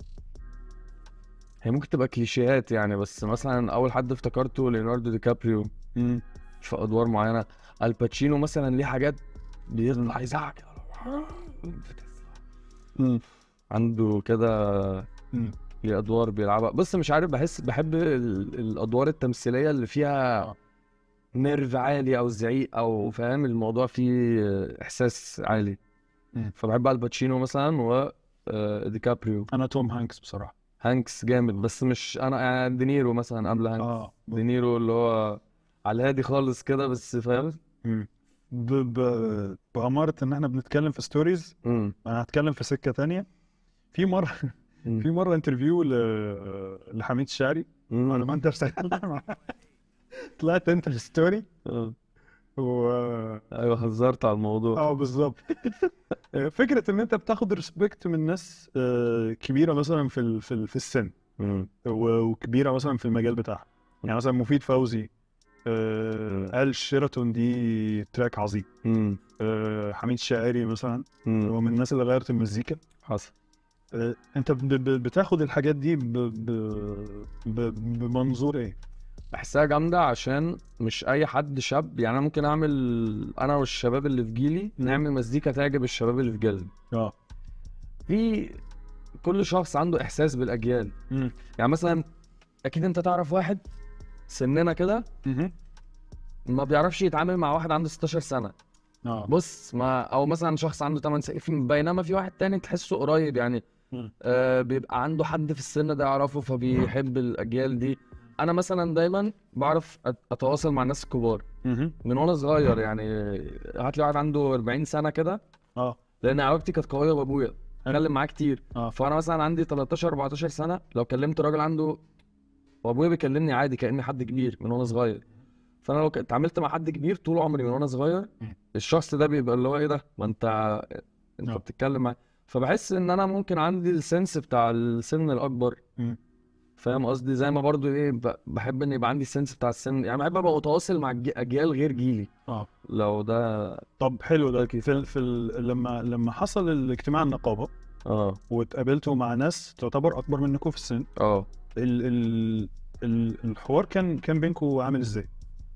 هي ممكن تبقى كليشيهات يعني بس مثلا اول حد افتكرته ليوناردو دي كابريو مم. في ادوار معينه الباتشينو مثلا ليه حاجات بيطلع يزعق مم. عنده كده مم. ليه ادوار بيلعبها بس مش عارف بحس بحب ال- الادوار التمثيليه اللي فيها آه. نيرف عالي او زعيق او فاهم الموضوع فيه احساس عالي مم. فبحب بقى الباتشينو مثلا و آه، ديكابريو انا توم هانكس بصراحه هانكس جامد بس مش انا يعني دينيرو مثلا قبل هانكس اه دينيرو اللي هو على الهادي خالص كده بس فاهم مم. ب... ب... بأمارة إن إحنا بنتكلم في ستوريز امم أنا هتكلم في سكة تانية في مرة في مرة انترفيو ل... لحميد الشاعري أنا ما أنت اشتغلت معاه. طلعت أنت في ستوري و ايوه هزرت على الموضوع اه بالظبط فكرة إن أنت بتاخد ريسبكت من ناس آه، كبيرة مثلا في ال... في, ال... في السن مم. و- وكبيرة مثلا في المجال بتاعها يعني مثلا مفيد فوزي آه، قال شيراتون دي تراك عظيم مم. آه، حميد الشاعري مثلا مم. هو من الناس اللي غيرت المزيكا حصل آه، انت ب- ب- بتاخد الحاجات دي ب... ب... ب... بمنظور ايه؟ بحسها جامدة عشان مش أي حد شاب يعني أنا ممكن أعمل أنا والشباب اللي في جيلي مم. نعمل مزيكا تعجب الشباب اللي في جيلنا اه في كل شخص عنده إحساس بالأجيال يعني مثلا أكيد أنت تعرف واحد سننا كده ما بيعرفش يتعامل مع واحد عنده 16 سنة اه بص ما أو مثلا شخص عنده 8 سنين بينما في واحد تاني تحسه قريب يعني مم. آه بيبقى عنده حد في السن ده يعرفه فبيحب الأجيال دي أنا مثلا دايما بعرف أت- أتواصل مع الناس الكبار من وانا صغير يعني هات لي واحد عنده 40 سنه كده اه لان علاقتي كانت قويه بابويا اتكلم معاه كتير اه فانا مثلا عندي 13 14 سنه لو كلمت راجل عنده وابويا بيكلمني عادي كاني حد كبير من وانا صغير فانا لو ك- اتعاملت مع حد كبير طول عمري من وانا صغير مم. الشخص ده بيبقى اللي هو ايه ده ما انت انت آه. بتتكلم معاه فبحس ان انا ممكن عندي السنس بتاع السن الاكبر مم. فاهم قصدي زي ما برضو ايه ب- بحب ان يبقى عندي السنس بتاع السن يعني بحب ابقى متواصل مع الج- اجيال غير جيلي اه لو ده طب حلو ده أكيد. في ال... في ال... لما لما حصل الاجتماع النقابه اه واتقابلتوا مع ناس تعتبر اكبر منكم في السن اه ال... ال... ال... الحوار كان كان بينكم عامل ازاي؟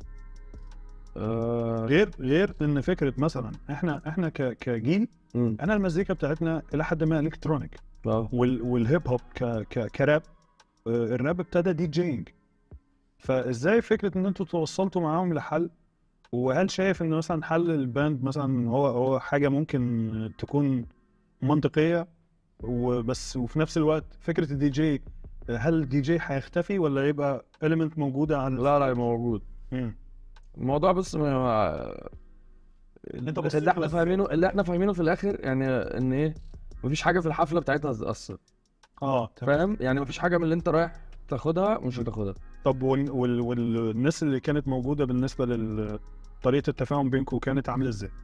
آه، غير غير ان فكره مثلا احنا احنا ك... كجيل مم. انا المزيكا بتاعتنا الى حد ما الكترونيك اه وال... والهيب هوب ك... ك... كراب آه، الراب ابتدى دي جينج فازاي فكره ان انتوا توصلتوا معاهم لحل وهل شايف ان مثلا حل الباند مثلا هو هو حاجه ممكن تكون منطقيه وبس وفي نفس الوقت فكره الدي جي هل الدي جي هيختفي ولا يبقى اليمنت موجوده على لا لا موجود مم. الموضوع بس ما انت بصيت اللي احنا بس. فاهمينه اللي احنا فاهمينه في الاخر يعني ان ايه مفيش حاجه في الحفله بتاعتنا هتتاثر اه تمام فاهم يعني مفيش حاجه من اللي انت رايح تاخدها مش هتاخدها طب وال... وال... والناس اللي كانت موجوده بالنسبه لطريقه التفاهم بينكم كانت عامله ازاي؟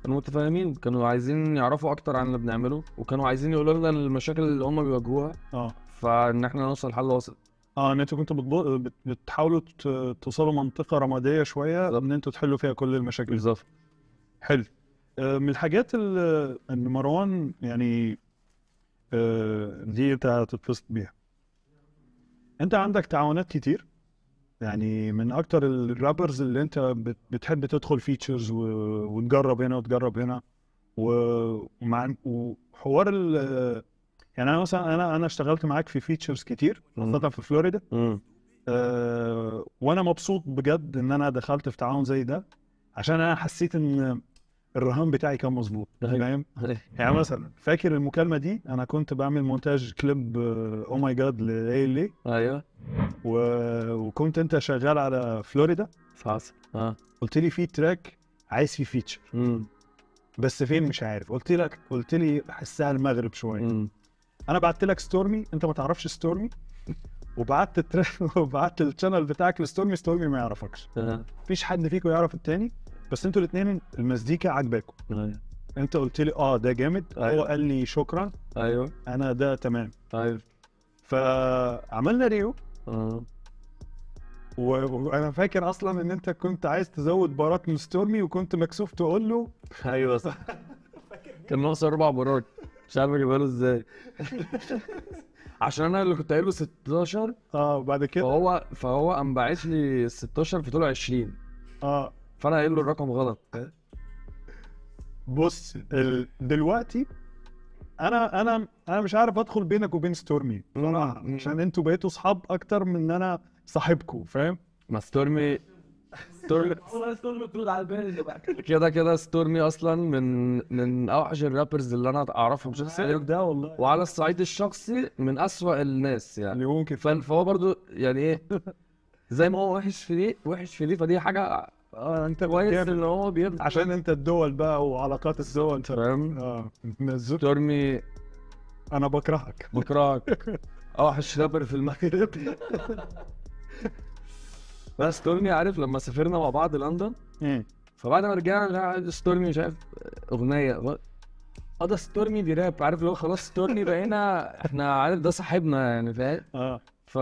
كانوا متفاهمين كانوا عايزين يعرفوا اكتر عن اللي بنعمله وكانوا عايزين يقولوا لنا المشاكل اللي هم بيواجهوها اه فان احنا نوصل لحل وسط اه ان انتوا كنتوا بتبو... بت- بتحاولوا ت- توصلوا منطقه رماديه شويه بالظبط. ان انتوا تحلوا فيها كل المشاكل بالظبط حلو آه، من الحاجات اللي ان مروان يعني آه، دي انت هتتبسط بيها انت عندك تعاونات كتير يعني من اكتر الرابرز اللي انت بت- بتحب تدخل فيتشرز وتجرب هنا وتجرب هنا و- ومع وحوار ال يعني انا مثلا انا انا اشتغلت معاك في فيتشرز كتير خاصه في فلوريدا امم أه وانا مبسوط بجد ان انا دخلت في تعاون زي ده عشان انا حسيت ان الرهان بتاعي كان مظبوط أيوة. فاهم يعني مثلا فاكر المكالمه دي انا كنت بعمل مونتاج كليب او ماي جاد لاي ايوه و... وكنت انت شغال على فلوريدا حصل اه قلت لي في تراك عايز فيه فيتشر امم بس فين مش عارف قلت لك قلت لي بحسها المغرب شويه امم انا بعت لك ستورمي انت ما تعرفش ستورمي وبعت التراك وبعت الشانل بتاعك لستورمي ستورمي ما يعرفكش آه. مفيش حد فيكم يعرف التاني بس انتوا الاثنين المزيكا عاجباكم ايوه انت قلت لي اه ده جامد هو أيوة. قال لي شكرا ايوه انا ده تمام ايوه فعملنا ريو اه و- وانا فاكر اصلا ان انت كنت عايز تزود بارات من ستورمي وكنت مكسوف تقول له ايوه صح كان ناقص اربع مرات مش عارف اجيبها له ازاي عشان انا اللي كنت قايل له 16 اه وبعد كده فهو فهو قام باعت لي 16 فطلع 20 اه فانا قايل له الرقم غلط بص ال... دلوقتي انا انا انا مش عارف ادخل بينك وبين ستورمي بصراحه مم. عشان انتوا بقيتوا صحاب اكتر من ان انا صاحبكم فاهم ما ستورمي ستورمي كده كده ستورمي اصلا من من اوحش الرابرز اللي انا اعرفهم شخصيا ده والله وعلى الصعيد الشخصي من اسوأ الناس يعني اللي ممكن ف- فهو برضو يعني ايه زي ما هو وحش في دي وحش في دي فدي حاجه اه انت كويس جامد. ان هو بيبقى عشان انت الدول بقى وعلاقات الدول فاهم اه نزلت ستورمي انا بكرهك بكرهك اوحش رابر في المغرب بس ستورمي عارف لما سافرنا مع بعض لندن مم. فبعد ما رجعنا لا ستورمي مش عارف اغنيه اه ده ستورمي دي راب عارف اللي هو خلاص ستورمي بقينا احنا عارف ده صاحبنا يعني فاهم اه ف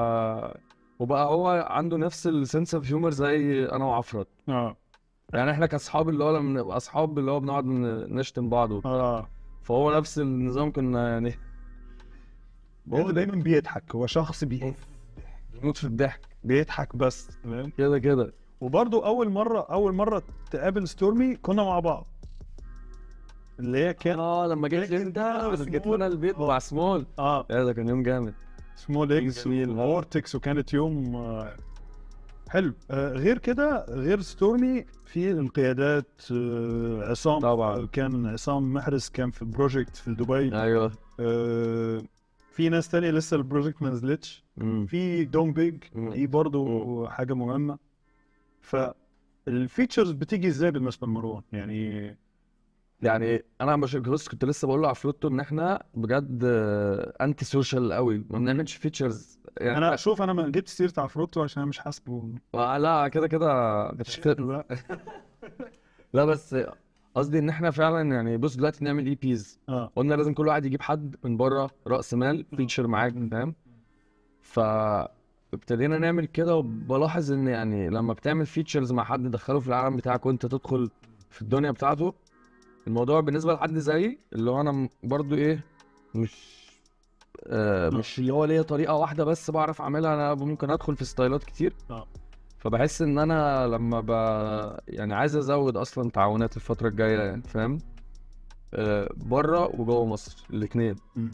وبقى هو عنده نفس السنس اوف هيومر زي انا وعفرت اه يعني احنا كاصحاب اللي هو لما نبقى اصحاب اللي هو بنقعد ن- نشتم بعض وبتاع. اه فهو نفس النظام كنا يعني هو دايما بيضحك هو شخص بي... بنموت في الضحك بيضحك بس تمام كده كده وبرضو اول مره اول مره تقابل ستورمي كنا مع بعض اللي هي كان اه لما جيت انت بس جيت لنا البيت مع سمول اه يا ده كان يوم جامد سمول اكس جميل. وورتكس وكانت يوم آه، حلو آه، غير كده غير ستورمي في القيادات آه، عصام طبعاً. كان عصام محرز كان في بروجكت في دبي ايوه آه، في ناس تانية لسه البروجكت ما نزلتش مم. في دوم بيج مم. دي برضو حاجة مهمة فالفيتشرز بتيجي ازاي بالنسبة لمروان يعني يعني انا مش بص كنت لسه بقول له على فلوتو ان احنا بجد انتي سوشيال قوي ما بنعملش فيتشرز يعني انا شوف انا ما جبت سيرة عفروتو عشان أنا مش حاسبه آه، لا كده كده مش كده. لا بس قصدي ان احنا فعلا يعني بص دلوقتي نعمل اي بيز اه قلنا لازم كل واحد يجيب حد من بره راس مال فيتشر معاك فاهم ف ابتدينا نعمل كده وبلاحظ ان يعني لما بتعمل فيتشرز مع حد دخله في العالم بتاعك وانت تدخل في الدنيا بتاعته الموضوع بالنسبه لحد زيي اللي هو انا م- برضو ايه مش آه مش اللي هو ليا طريقه واحده بس بعرف اعملها انا ممكن ادخل في ستايلات كتير اه فبحس ان انا لما ب يعني عايز ازود اصلا تعاونات الفتره الجايه يعني فاهم آه بره وجوه مصر الاثنين مم.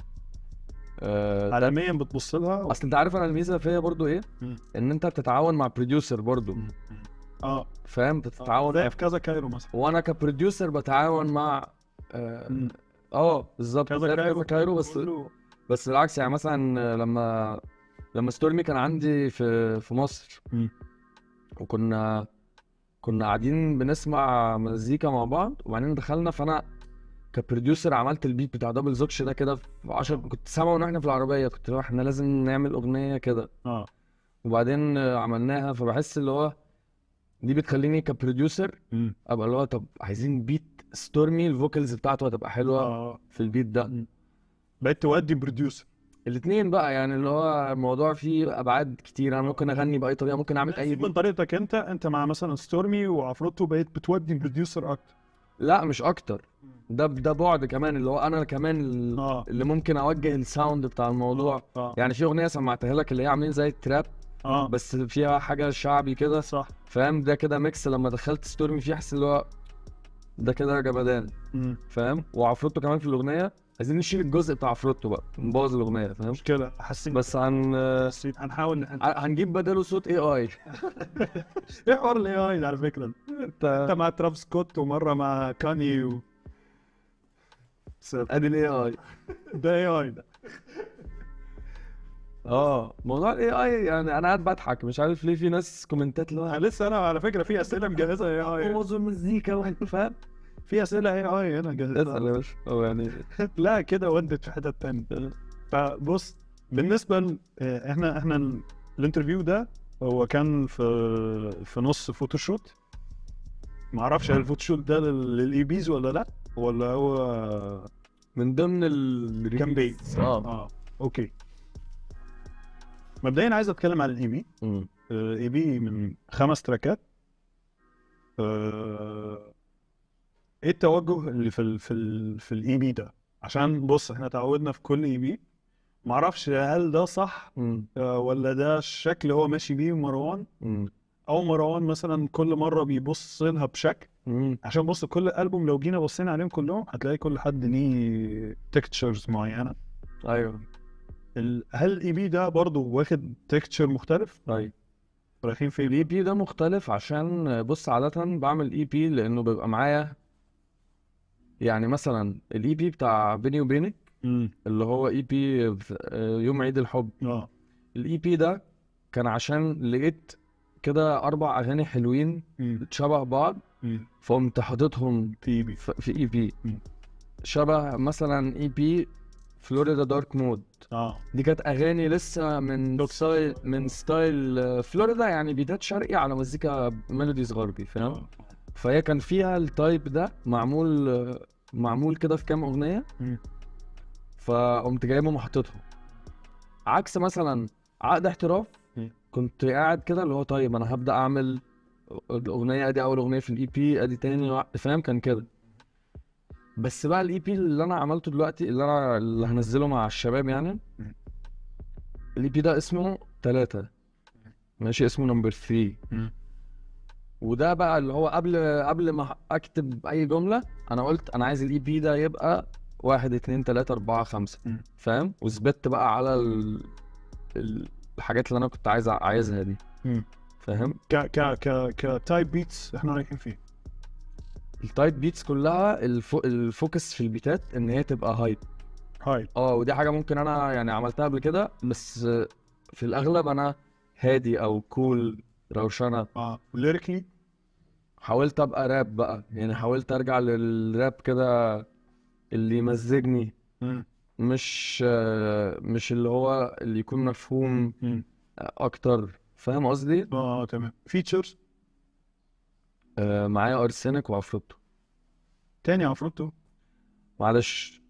آه عالميا بتبص لها اصل انت عارف انا الميزه فيا برضو ايه مم. ان انت بتتعاون مع بروديوسر برضو اه فاهم بتتعاون زي في كذا كايرو مثلا وانا كبروديوسر بتعاون مع اه مم. آه، بالظبط كذا زي كايرو كذا كايرو بس كله- بس بالعكس يعني مثلا لما لما ستورمي كان عندي في في مصر مم. وكنا كنا قاعدين بنسمع مزيكا مع بعض وبعدين دخلنا فانا كبروديوسر عملت البيت بتاع دبل زوكش ده كده في 10 كنت سامعه واحنا في العربيه كنت اللي هو احنا لازم نعمل اغنيه كده اه وبعدين آه، عملناها فبحس اللي هو دي بتخليني كبروديوسر ابقى اللي هو طب عايزين بيت ستورمي الفوكالز بتاعته هتبقى حلوه اه في البيت ده بقيت تودي بروديوسر الاثنين بقى يعني اللي هو الموضوع فيه ابعاد كتير انا ممكن اغني باي طريقه ممكن اعمل اي من بيت طريقتك انت انت مع مثلا ستورمي وعفروتو بقيت بتودي بروديوسر اكتر لا مش اكتر ده ده بعد كمان اللي هو انا كمان ال- اه اللي ممكن اوجه الساوند بتاع الموضوع اه يعني في اغنيه سمعتها لك اللي هي عاملين زي التراب اه بس فيها حاجه شعبي كده صح فاهم ده كده ميكس لما دخلت ستورمي فيه احس اللي هو ده كده جمدان مم. فاهم وعفروتو كمان في الاغنيه عايزين نشيل الجزء بتاع عفروتو بقى نبوظ الاغنيه فاهم مشكلة حسيت بس هن حسيت هنحاول نحل هنجيب بداله صوت اي اي ايه حوار الاي اي على فكرة انت انت مع ترافيس سكوت ومرة مع كاني و ادي الاي اي ده اي اي ده اه موضوع الاي اي يعني انا قاعد بضحك مش عارف ليه في ناس كومنتات اللي هو أنا لسه انا على فكرة في اسئلة مجهزة اي اي بوظوا المزيكا واحد فاهم في اسئلة اي اي هنا اسال جاهزة يا باشا هو يعني لا كده ودت في حتة تانية فبص بالنسبة ل... آه، احنا احنا ال- الانترفيو ده هو كان في في نص فوتوشوت ما اعرفش هل الفوتوشوت ده للاي بيز ولا لا ولا هو من ضمن ال كامبين اه اه اوكي مبدئيا عايز اتكلم عن الاي بي مم. اي بي من خمس تراكات آه، ايه التوجه اللي في ال في ال في الاي بي ده عشان بص احنا تعودنا في كل اي بي معرفش هل ده صح مم. آه، ولا ده الشكل اللي هو ماشي بيه مروان مم. او مروان مثلا كل مره بيبص لها بشكل مم. عشان بص كل البوم لو جينا بصينا عليهم كلهم هتلاقي كل حد ليه تكتشرز معينه ايوه ال- هل الاي بي ده برضه واخد تكتشر مختلف طيب رايحين فين الاي بي ده مختلف عشان بص عادة بعمل اي بي لانه بيبقى معايا يعني مثلا الاي بي بتاع بيني وبينك امم اللي هو اي بي يوم عيد الحب اه الاي بي ده كان عشان لقيت كده اربع اغاني حلوين مم. شبه بعض مم. فقمت حاططهم في اي بي ف- في اي بي مم. شبه مثلا اي بي فلوريدا دارك مود اه دي كانت اغاني لسه من ستايل من ستايل آه، فلوريدا يعني بيتات شرقي على مزيكا ميلوديز غربي فاهم آه. فهي كان فيها التايب ده معمول آه، معمول كده في كام اغنيه مم. فقمت جايبهم وحطيتهم عكس مثلا عقد احتراف مم. كنت قاعد كده اللي هو طيب انا هبدا اعمل الاغنيه ادي اول اغنيه في الاي بي ادي تاني وا- فاهم كان كده بس بقى الاي بي اللي انا عملته دلوقتي اللي انا اللي هنزله مع الشباب يعني مم. الاي بي ده اسمه تلاتة ماشي اسمه نمبر 3 مم. وده بقى اللي هو قبل قبل ما اكتب اي جمله انا قلت انا عايز الاي بي ده يبقى واحد اتنين تلاته اربعه خمسه مم. فاهم وثبت بقى على ال... ال- الحاجات اللي انا كنت عايز عايزها دي مم. فاهم ك ك ك كتايب بيتس احنا رايحين فين التايب بيتس كلها الفو... الفوكس في البيتات ان هي تبقى هايب هاي اه ودي حاجه ممكن انا يعني عملتها قبل كده بس في الاغلب انا هادي او كول روشنه اه ليريكلي حاولت ابقى راب بقى يعني حاولت ارجع للراب كده اللي يمزجني مش مش اللي هو اللي يكون مفهوم اكتر فاهم قصدي اه تمام فيتشرز آه، معايا ارسنك وعفروتو تاني عفروتو معلش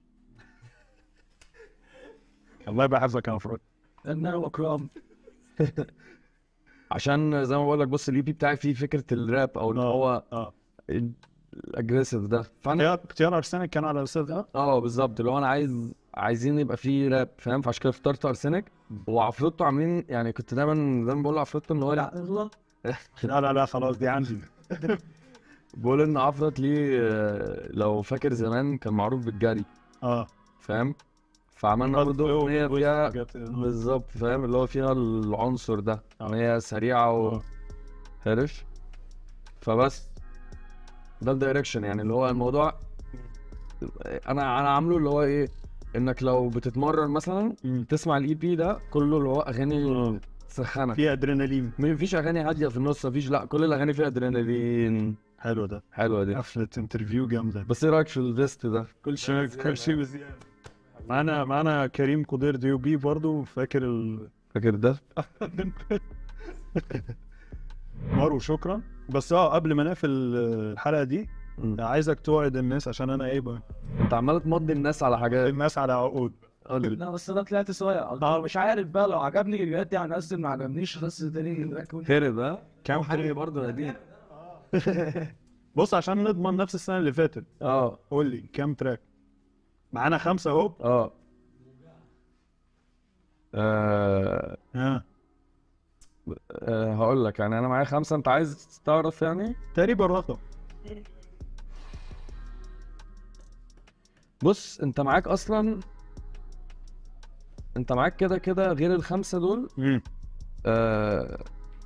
الله يبقى حفظك يا عفروتو انا واكرام عشان زي ما بقول لك بص الاي بي بتاعي فيه فكره الراب او اللي آه. هو اه الاجريسيف ده فانا اختيار اختيار ارسنال كان على الاساس ده اه بالظبط اللي هو انا عايز عايزين يبقى فيه راب فاهم فعشان كده اخترت ارسنك وعفروتو عاملين يعني كنت دايما زي ما بقول لعفروتو ان هو لا اغلط لا لا لا خلاص دي عندي بقول ان عفرت ليه آه، لو فاكر زمان كان معروف بالجري اه فاهم فعملنا برضه اغنيه فيها بالظبط فاهم اللي هو فيها العنصر ده ان هي سريعه وهرش فبس ده الدايركشن يعني اللي هو الموضوع انا انا عامله اللي هو ايه انك لو بتتمرن مثلا تسمع الاي بي ده كله اللي هو اغاني سخنه في ادرينالين مفيش اغاني هاديه في النص مفيش لا كل الاغاني فيها ادرينالين حلو ده حلوه دي قفلة انترفيو جامدة بس ايه رايك في الفيست ده كل شيء كل شيء بزيادة معانا معانا كريم قدير دي بي برضه فاكر ال فاكر ده مارو شكرا بس اه قبل ما نقفل الحلقه دي عايزك توعد الناس عشان انا ايه بقى انت عمال تمضي الناس على حاجات الناس على عقود قول لي. لا بس انا طلعت صغير اه مش عارف بقى لو عجبني بجد يعني هنزل ما عجبنيش بس تاني هرب ها كام حاجه برضه قديم بص عشان نضمن نفس السنه اللي فاتت اه قول لي كام تراك معانا خمسه اهو اه آه، ها آه، هقول لك يعني انا معايا خمسه انت عايز تعرف يعني تقريبا رقم بص انت معاك اصلا انت معاك كده كده غير الخمسه دول امم آه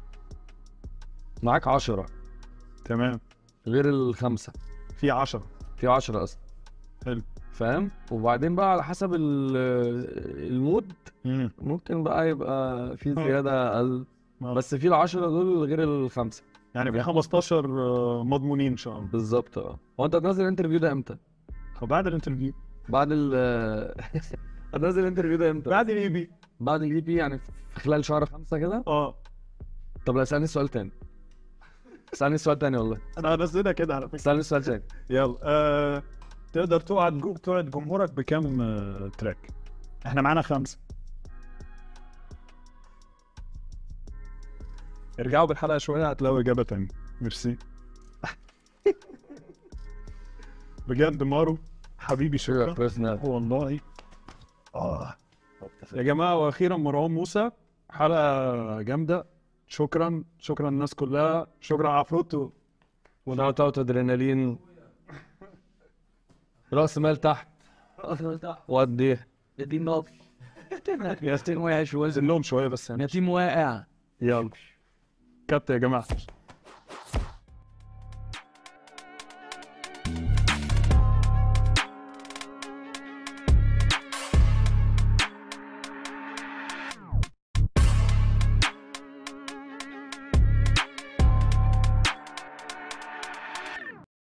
معاك عشرة تمام غير الخمسة في 10 في عشرة أصلا حلو فاهم وبعدين بقى على حسب ال- المود امم ممكن بقى يبقى في زيادة أقل بس في العشرة دول غير الخمسة يعني في 15 آه، مضمونين ان شاء الله بالظبط اه هو انت هتنزل الانترفيو ده امتى؟ وبعد الانترفيو بعد ال هتنزل الانترفيو ده امتى؟ بعد الاي بي بعد الاي بي يعني في خلال شهر خمسة كده اه طب لا اسألني سؤال تاني اسألني سؤال تاني والله انا هنزلها كده على فكره اسألني سؤال تاني يلا آه، تقدر توعد جو- توعد جمهورك بكام آه، تراك احنا معانا خمسه ارجعوا بالحلقه شويه هتلاقوا اجابه تانية ميرسي بجد مارو حبيبي شكرا بيرسونال والله اه يا جماعه واخيرا مروان موسى حلقه جامده شكرا شكرا الناس كلها شكرا عفروتو شوت اوت ادرينالين راس مال تحت ودي دي نقط يا تيم واقع شويه نزل لهم شويه بس يعني يا تيم واقع يلا كابتن يا جماعه